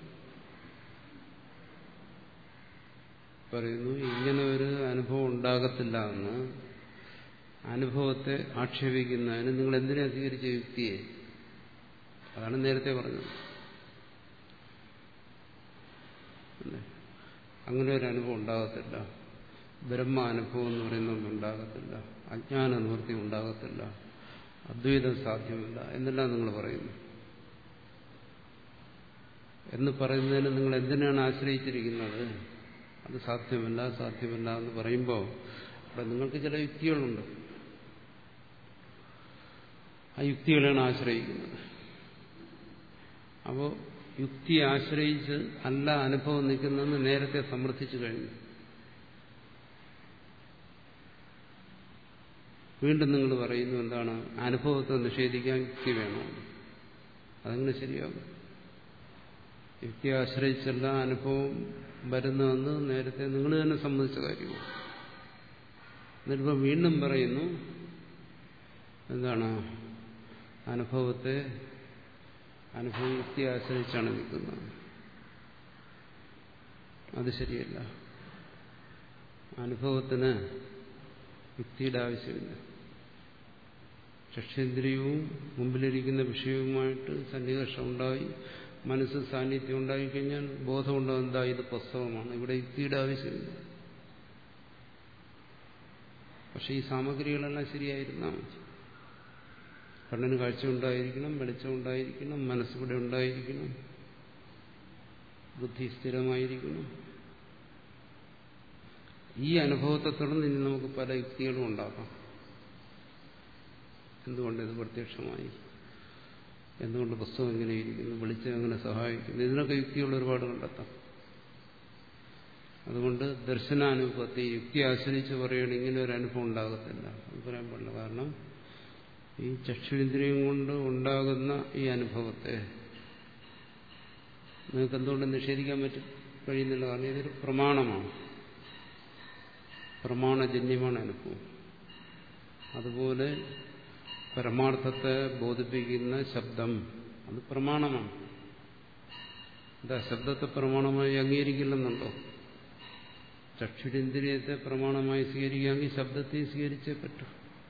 പറയുന്നു ഇങ്ങനെ ഒരു അനുഭവം ഉണ്ടാകത്തില്ല എന്ന് അനുഭവത്തെ ആക്ഷേപിക്കുന്നതിന് നിങ്ങൾ എന്തിനാ സ്വീകരിച്ച യുക്തിയെ അതാണ് നേരത്തെ പറഞ്ഞത് അങ്ങനെ ഒരു അനുഭവം ഉണ്ടാകത്തില്ല ബ്രഹ്മ അനുഭവം എന്ന് പറയുന്നത് ഉണ്ടാകത്തില്ല അജ്ഞാന നിവൃത്തി ഉണ്ടാകത്തില്ല അദ്വൈതം സാധ്യമല്ല എന്നെല്ലാം നിങ്ങൾ പറയുന്നു എന്ന് പറയുന്നതിന് നിങ്ങൾ എന്തിനാണ് ആശ്രയിച്ചിരിക്കുന്നത് അത് സാധ്യമല്ല സാധ്യമല്ല എന്ന് പറയുമ്പോൾ അവിടെ നിങ്ങൾക്ക് ചില യുക്തികളുണ്ട് ആ യുക്തികളെയാണ് ആശ്രയിക്കുന്നത് അപ്പോൾ യുക്തി ആശ്രയിച്ച് അല്ല അനുഭവം നിൽക്കുന്നതെന്ന് നേരത്തെ സമർത്ഥിച്ചു കഴിഞ്ഞു വീണ്ടും നിങ്ങൾ പറയുന്നു എന്താണ് അനുഭവത്തെ നിഷേധിക്കാൻ യുക്തി വേണം അതങ്ങനെ ശരിയാകും യുക്തി ആശ്രയിച്ചല്ല അനുഭവം വരുന്നതെന്ന് നേരത്തെ നിങ്ങൾ തന്നെ സമ്മതിച്ച കാര്യമാണ് എന്നിട്ടിപ്പോൾ വീണ്ടും പറയുന്നു എന്താണ് അനുഭവത്തെ അനുഭവ യുക്തി ആശ്രയിച്ചാണ് നിൽക്കുന്നത് അത് ശരിയല്ല അനുഭവത്തിന് യുക്തിയുടെ ആവശ്യമില്ല ചക്ഷേന്ദ്രിയവും മുമ്പിലിരിക്കുന്ന വിഷയവുമായിട്ട് സന്നികർഷം ഉണ്ടായി മനസ്സ് സാന്നിധ്യം ഉണ്ടായിക്കഴിഞ്ഞാൽ ബോധമുണ്ടോ എന്താ ഇത് പുസ്തകമാണ് ഇവിടെ യുക്തിയുടെ ആവശ്യമില്ല പക്ഷെ ഈ സാമഗ്രികളെല്ലാം ശരിയായിരുന്നാൽ മതി കണ്ണിന് കാഴ്ച ഉണ്ടായിരിക്കണം വെളിച്ചം ഉണ്ടായിരിക്കണം മനസ്സിവിടെ ഉണ്ടായിരിക്കണം ബുദ്ധി സ്ഥിരമായിരിക്കണം ഈ അനുഭവത്തെ തുടർന്ന് ഇനി നമുക്ക് പല യുക്തികളും ഉണ്ടാക്കാം എന്തുകൊണ്ട് ഇത് പ്രത്യക്ഷമായി എന്തുകൊണ്ട് പുസ്തകം എങ്ങനെ ഇരിക്കുന്നു വെളിച്ചം എങ്ങനെ സഹായിക്കുന്നു ഇതിനൊക്കെ യുക്തികൾ ഒരുപാട് കണ്ടെത്താം അതുകൊണ്ട് ദർശനാനുഭവത്തെ യുക്തി ആശ്രയിച്ച് പറയുകയാണ് ഇങ്ങനെ ഒരു അനുഭവം ഉണ്ടാകത്തില്ല അത് പറയാൻ പാടില്ല കാരണം ഈ ചക്ഷുരേന്ദ്രിയം കൊണ്ട് ഉണ്ടാകുന്ന ഈ അനുഭവത്തെ നിങ്ങൾക്ക് എന്തുകൊണ്ട് നിഷേധിക്കാൻ പറ്റും കഴിയുന്നില്ല കാരണം ഇതൊരു പ്രമാണമാണ് പ്രമാണജന്യമാണ് അനുഭവം അതുപോലെ പരമാർത്ഥത്തെ ബോധിപ്പിക്കുന്ന ശബ്ദം അത് പ്രമാണമാണ് എന്താ ശബ്ദത്തെ പ്രമാണമായി അംഗീകരിക്കില്ലെന്നുണ്ടോ ചക്ഷുരേന്ദ്രിയത്തെ പ്രമാണമായി സ്വീകരിക്കുകയാണെങ്കിൽ ശബ്ദത്തെ സ്വീകരിച്ചേ പറ്റൂ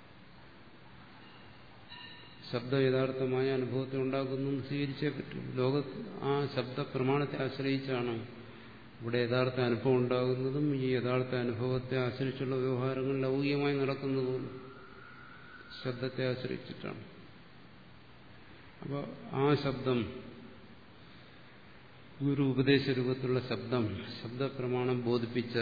ശബ്ദം യഥാർത്ഥമായ അനുഭവത്തെ ഉണ്ടാക്കുന്നു സ്വീകരിച്ചേ പറ്റൂ ലോക ആ ശബ്ദ പ്രമാണത്തെ ആശ്രയിച്ചാണ് ഇവിടെ യഥാർത്ഥ അനുഭവം ഉണ്ടാകുന്നതും ഈ യഥാർത്ഥ അനുഭവത്തെ ആശ്രയിച്ചുള്ള വ്യവഹാരങ്ങൾ ലൗകികമായി നടക്കുന്നതും ശബ്ദത്തെ ആശ്രയിച്ചിട്ടാണ് അപ്പോൾ ആ ശബ്ദം ഗുരു ഉപദേശ രൂപത്തിലുള്ള ശബ്ദം ശബ്ദപ്രമാണം ബോധിപ്പിച്ച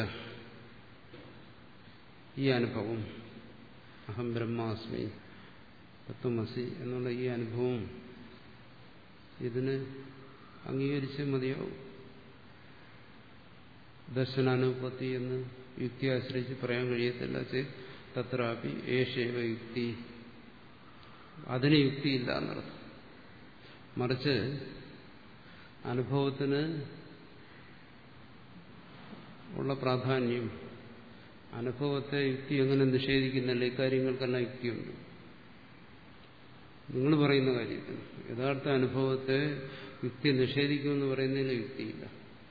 ഈ അനുഭവം അഹം ബ്രഹ്മാസ്മി തത്വമസി എന്നുള്ള ഈ അനുഭവം ഇതിന് അംഗീകരിച്ചേ മതിയാവും ദർശനാനുപത്തി എന്ന് യുക്തി ആശ്രയിച്ച് പറയാൻ കഴിയത്തില്ല തത്രാപി ഏഷേവ യുക്തി അതിന് യുക്തിയില്ല എന്നർത്ഥം മറിച്ച് അനുഭവത്തിന് ഉള്ള പ്രാധാന്യം അനുഭവത്തെ യുക്തി എങ്ങനെ നിഷേധിക്കുന്നില്ല ഇക്കാര്യങ്ങൾക്കെല്ലാം യുക്തിയുണ്ട് നിങ്ങൾ പറയുന്ന കാര്യത്തിന് യഥാർത്ഥ അനുഭവത്തെ യുക്തി നിഷേധിക്കുമെന്ന് പറയുന്നതിൽ യുക്തിയില്ല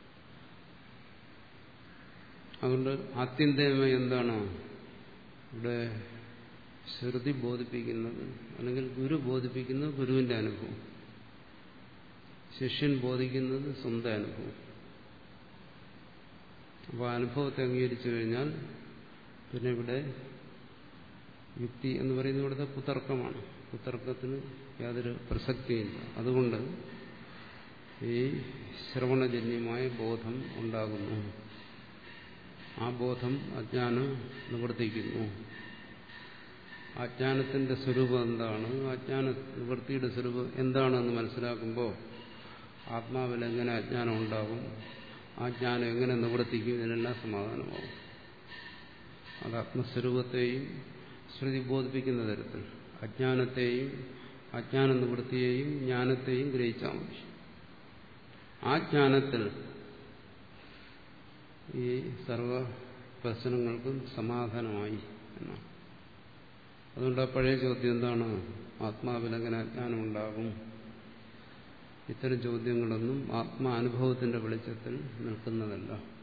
അതുകൊണ്ട് ആത്യന്തികമായി എന്താണ് ഇവിടെ ശ്രുതി ബോധിപ്പിക്കുന്നത് അല്ലെങ്കിൽ ഗുരു ബോധിപ്പിക്കുന്നത് ഗുരുവിന്റെ അനുഭവം ശിഷ്യൻ ബോധിക്കുന്നത് സ്വന്തം അനുഭവം അപ്പോൾ അനുഭവത്തെ അംഗീകരിച്ചു കഴിഞ്ഞാൽ പിന്നെ ഇവിടെ യുക്തി എന്ന് പറയുന്നത് ഇവിടുത്തെ കുതർക്കമാണ് കുതർക്കത്തിന് യാതൊരു പ്രസക്തിയില്ല അതുകൊണ്ട് ഈ ശ്രവണജന്യമായ ബോധം ഉണ്ടാകുന്നു ആ ബോധം അജ്ഞാനം നിവർത്തിക്കുന്നു അജ്ഞാനത്തിന്റെ സ്വരൂപം എന്താണ് അജ്ഞാന നിവൃത്തിയുടെ സ്വരൂപം എന്താണെന്ന് മനസ്സിലാക്കുമ്പോൾ ആത്മാവിൽ എങ്ങനെ അജ്ഞാനം ഉണ്ടാകും ആ ജ്ഞാനം എങ്ങനെ നിവർത്തിക്കും ഇതിനെല്ലാം സമാധാനമാകും അത് ആത്മസ്വരൂപത്തെയും ശ്രുതി ബോധിപ്പിക്കുന്ന തരത്തിൽ അജ്ഞാനത്തെയും അജ്ഞാന നിവൃത്തിയെയും ജ്ഞാനത്തെയും ഗ്രഹിച്ചാൽ മതി ആ ജ്ഞാനത്തിൽ ഈ സർവ പ്രശ്നങ്ങൾക്കും സമാധാനമായി എന്നാണ് അതുകൊണ്ട് ആ പഴയ ചോദ്യം എന്താണ് ആത്മാവിൽ എങ്ങനെ അജ്ഞാനം ഉണ്ടാകും ഇത്തരം ചോദ്യങ്ങളൊന്നും ആത്മാനുഭവത്തിന്റെ വെളിച്ചത്തിൽ നിൽക്കുന്നതല്ല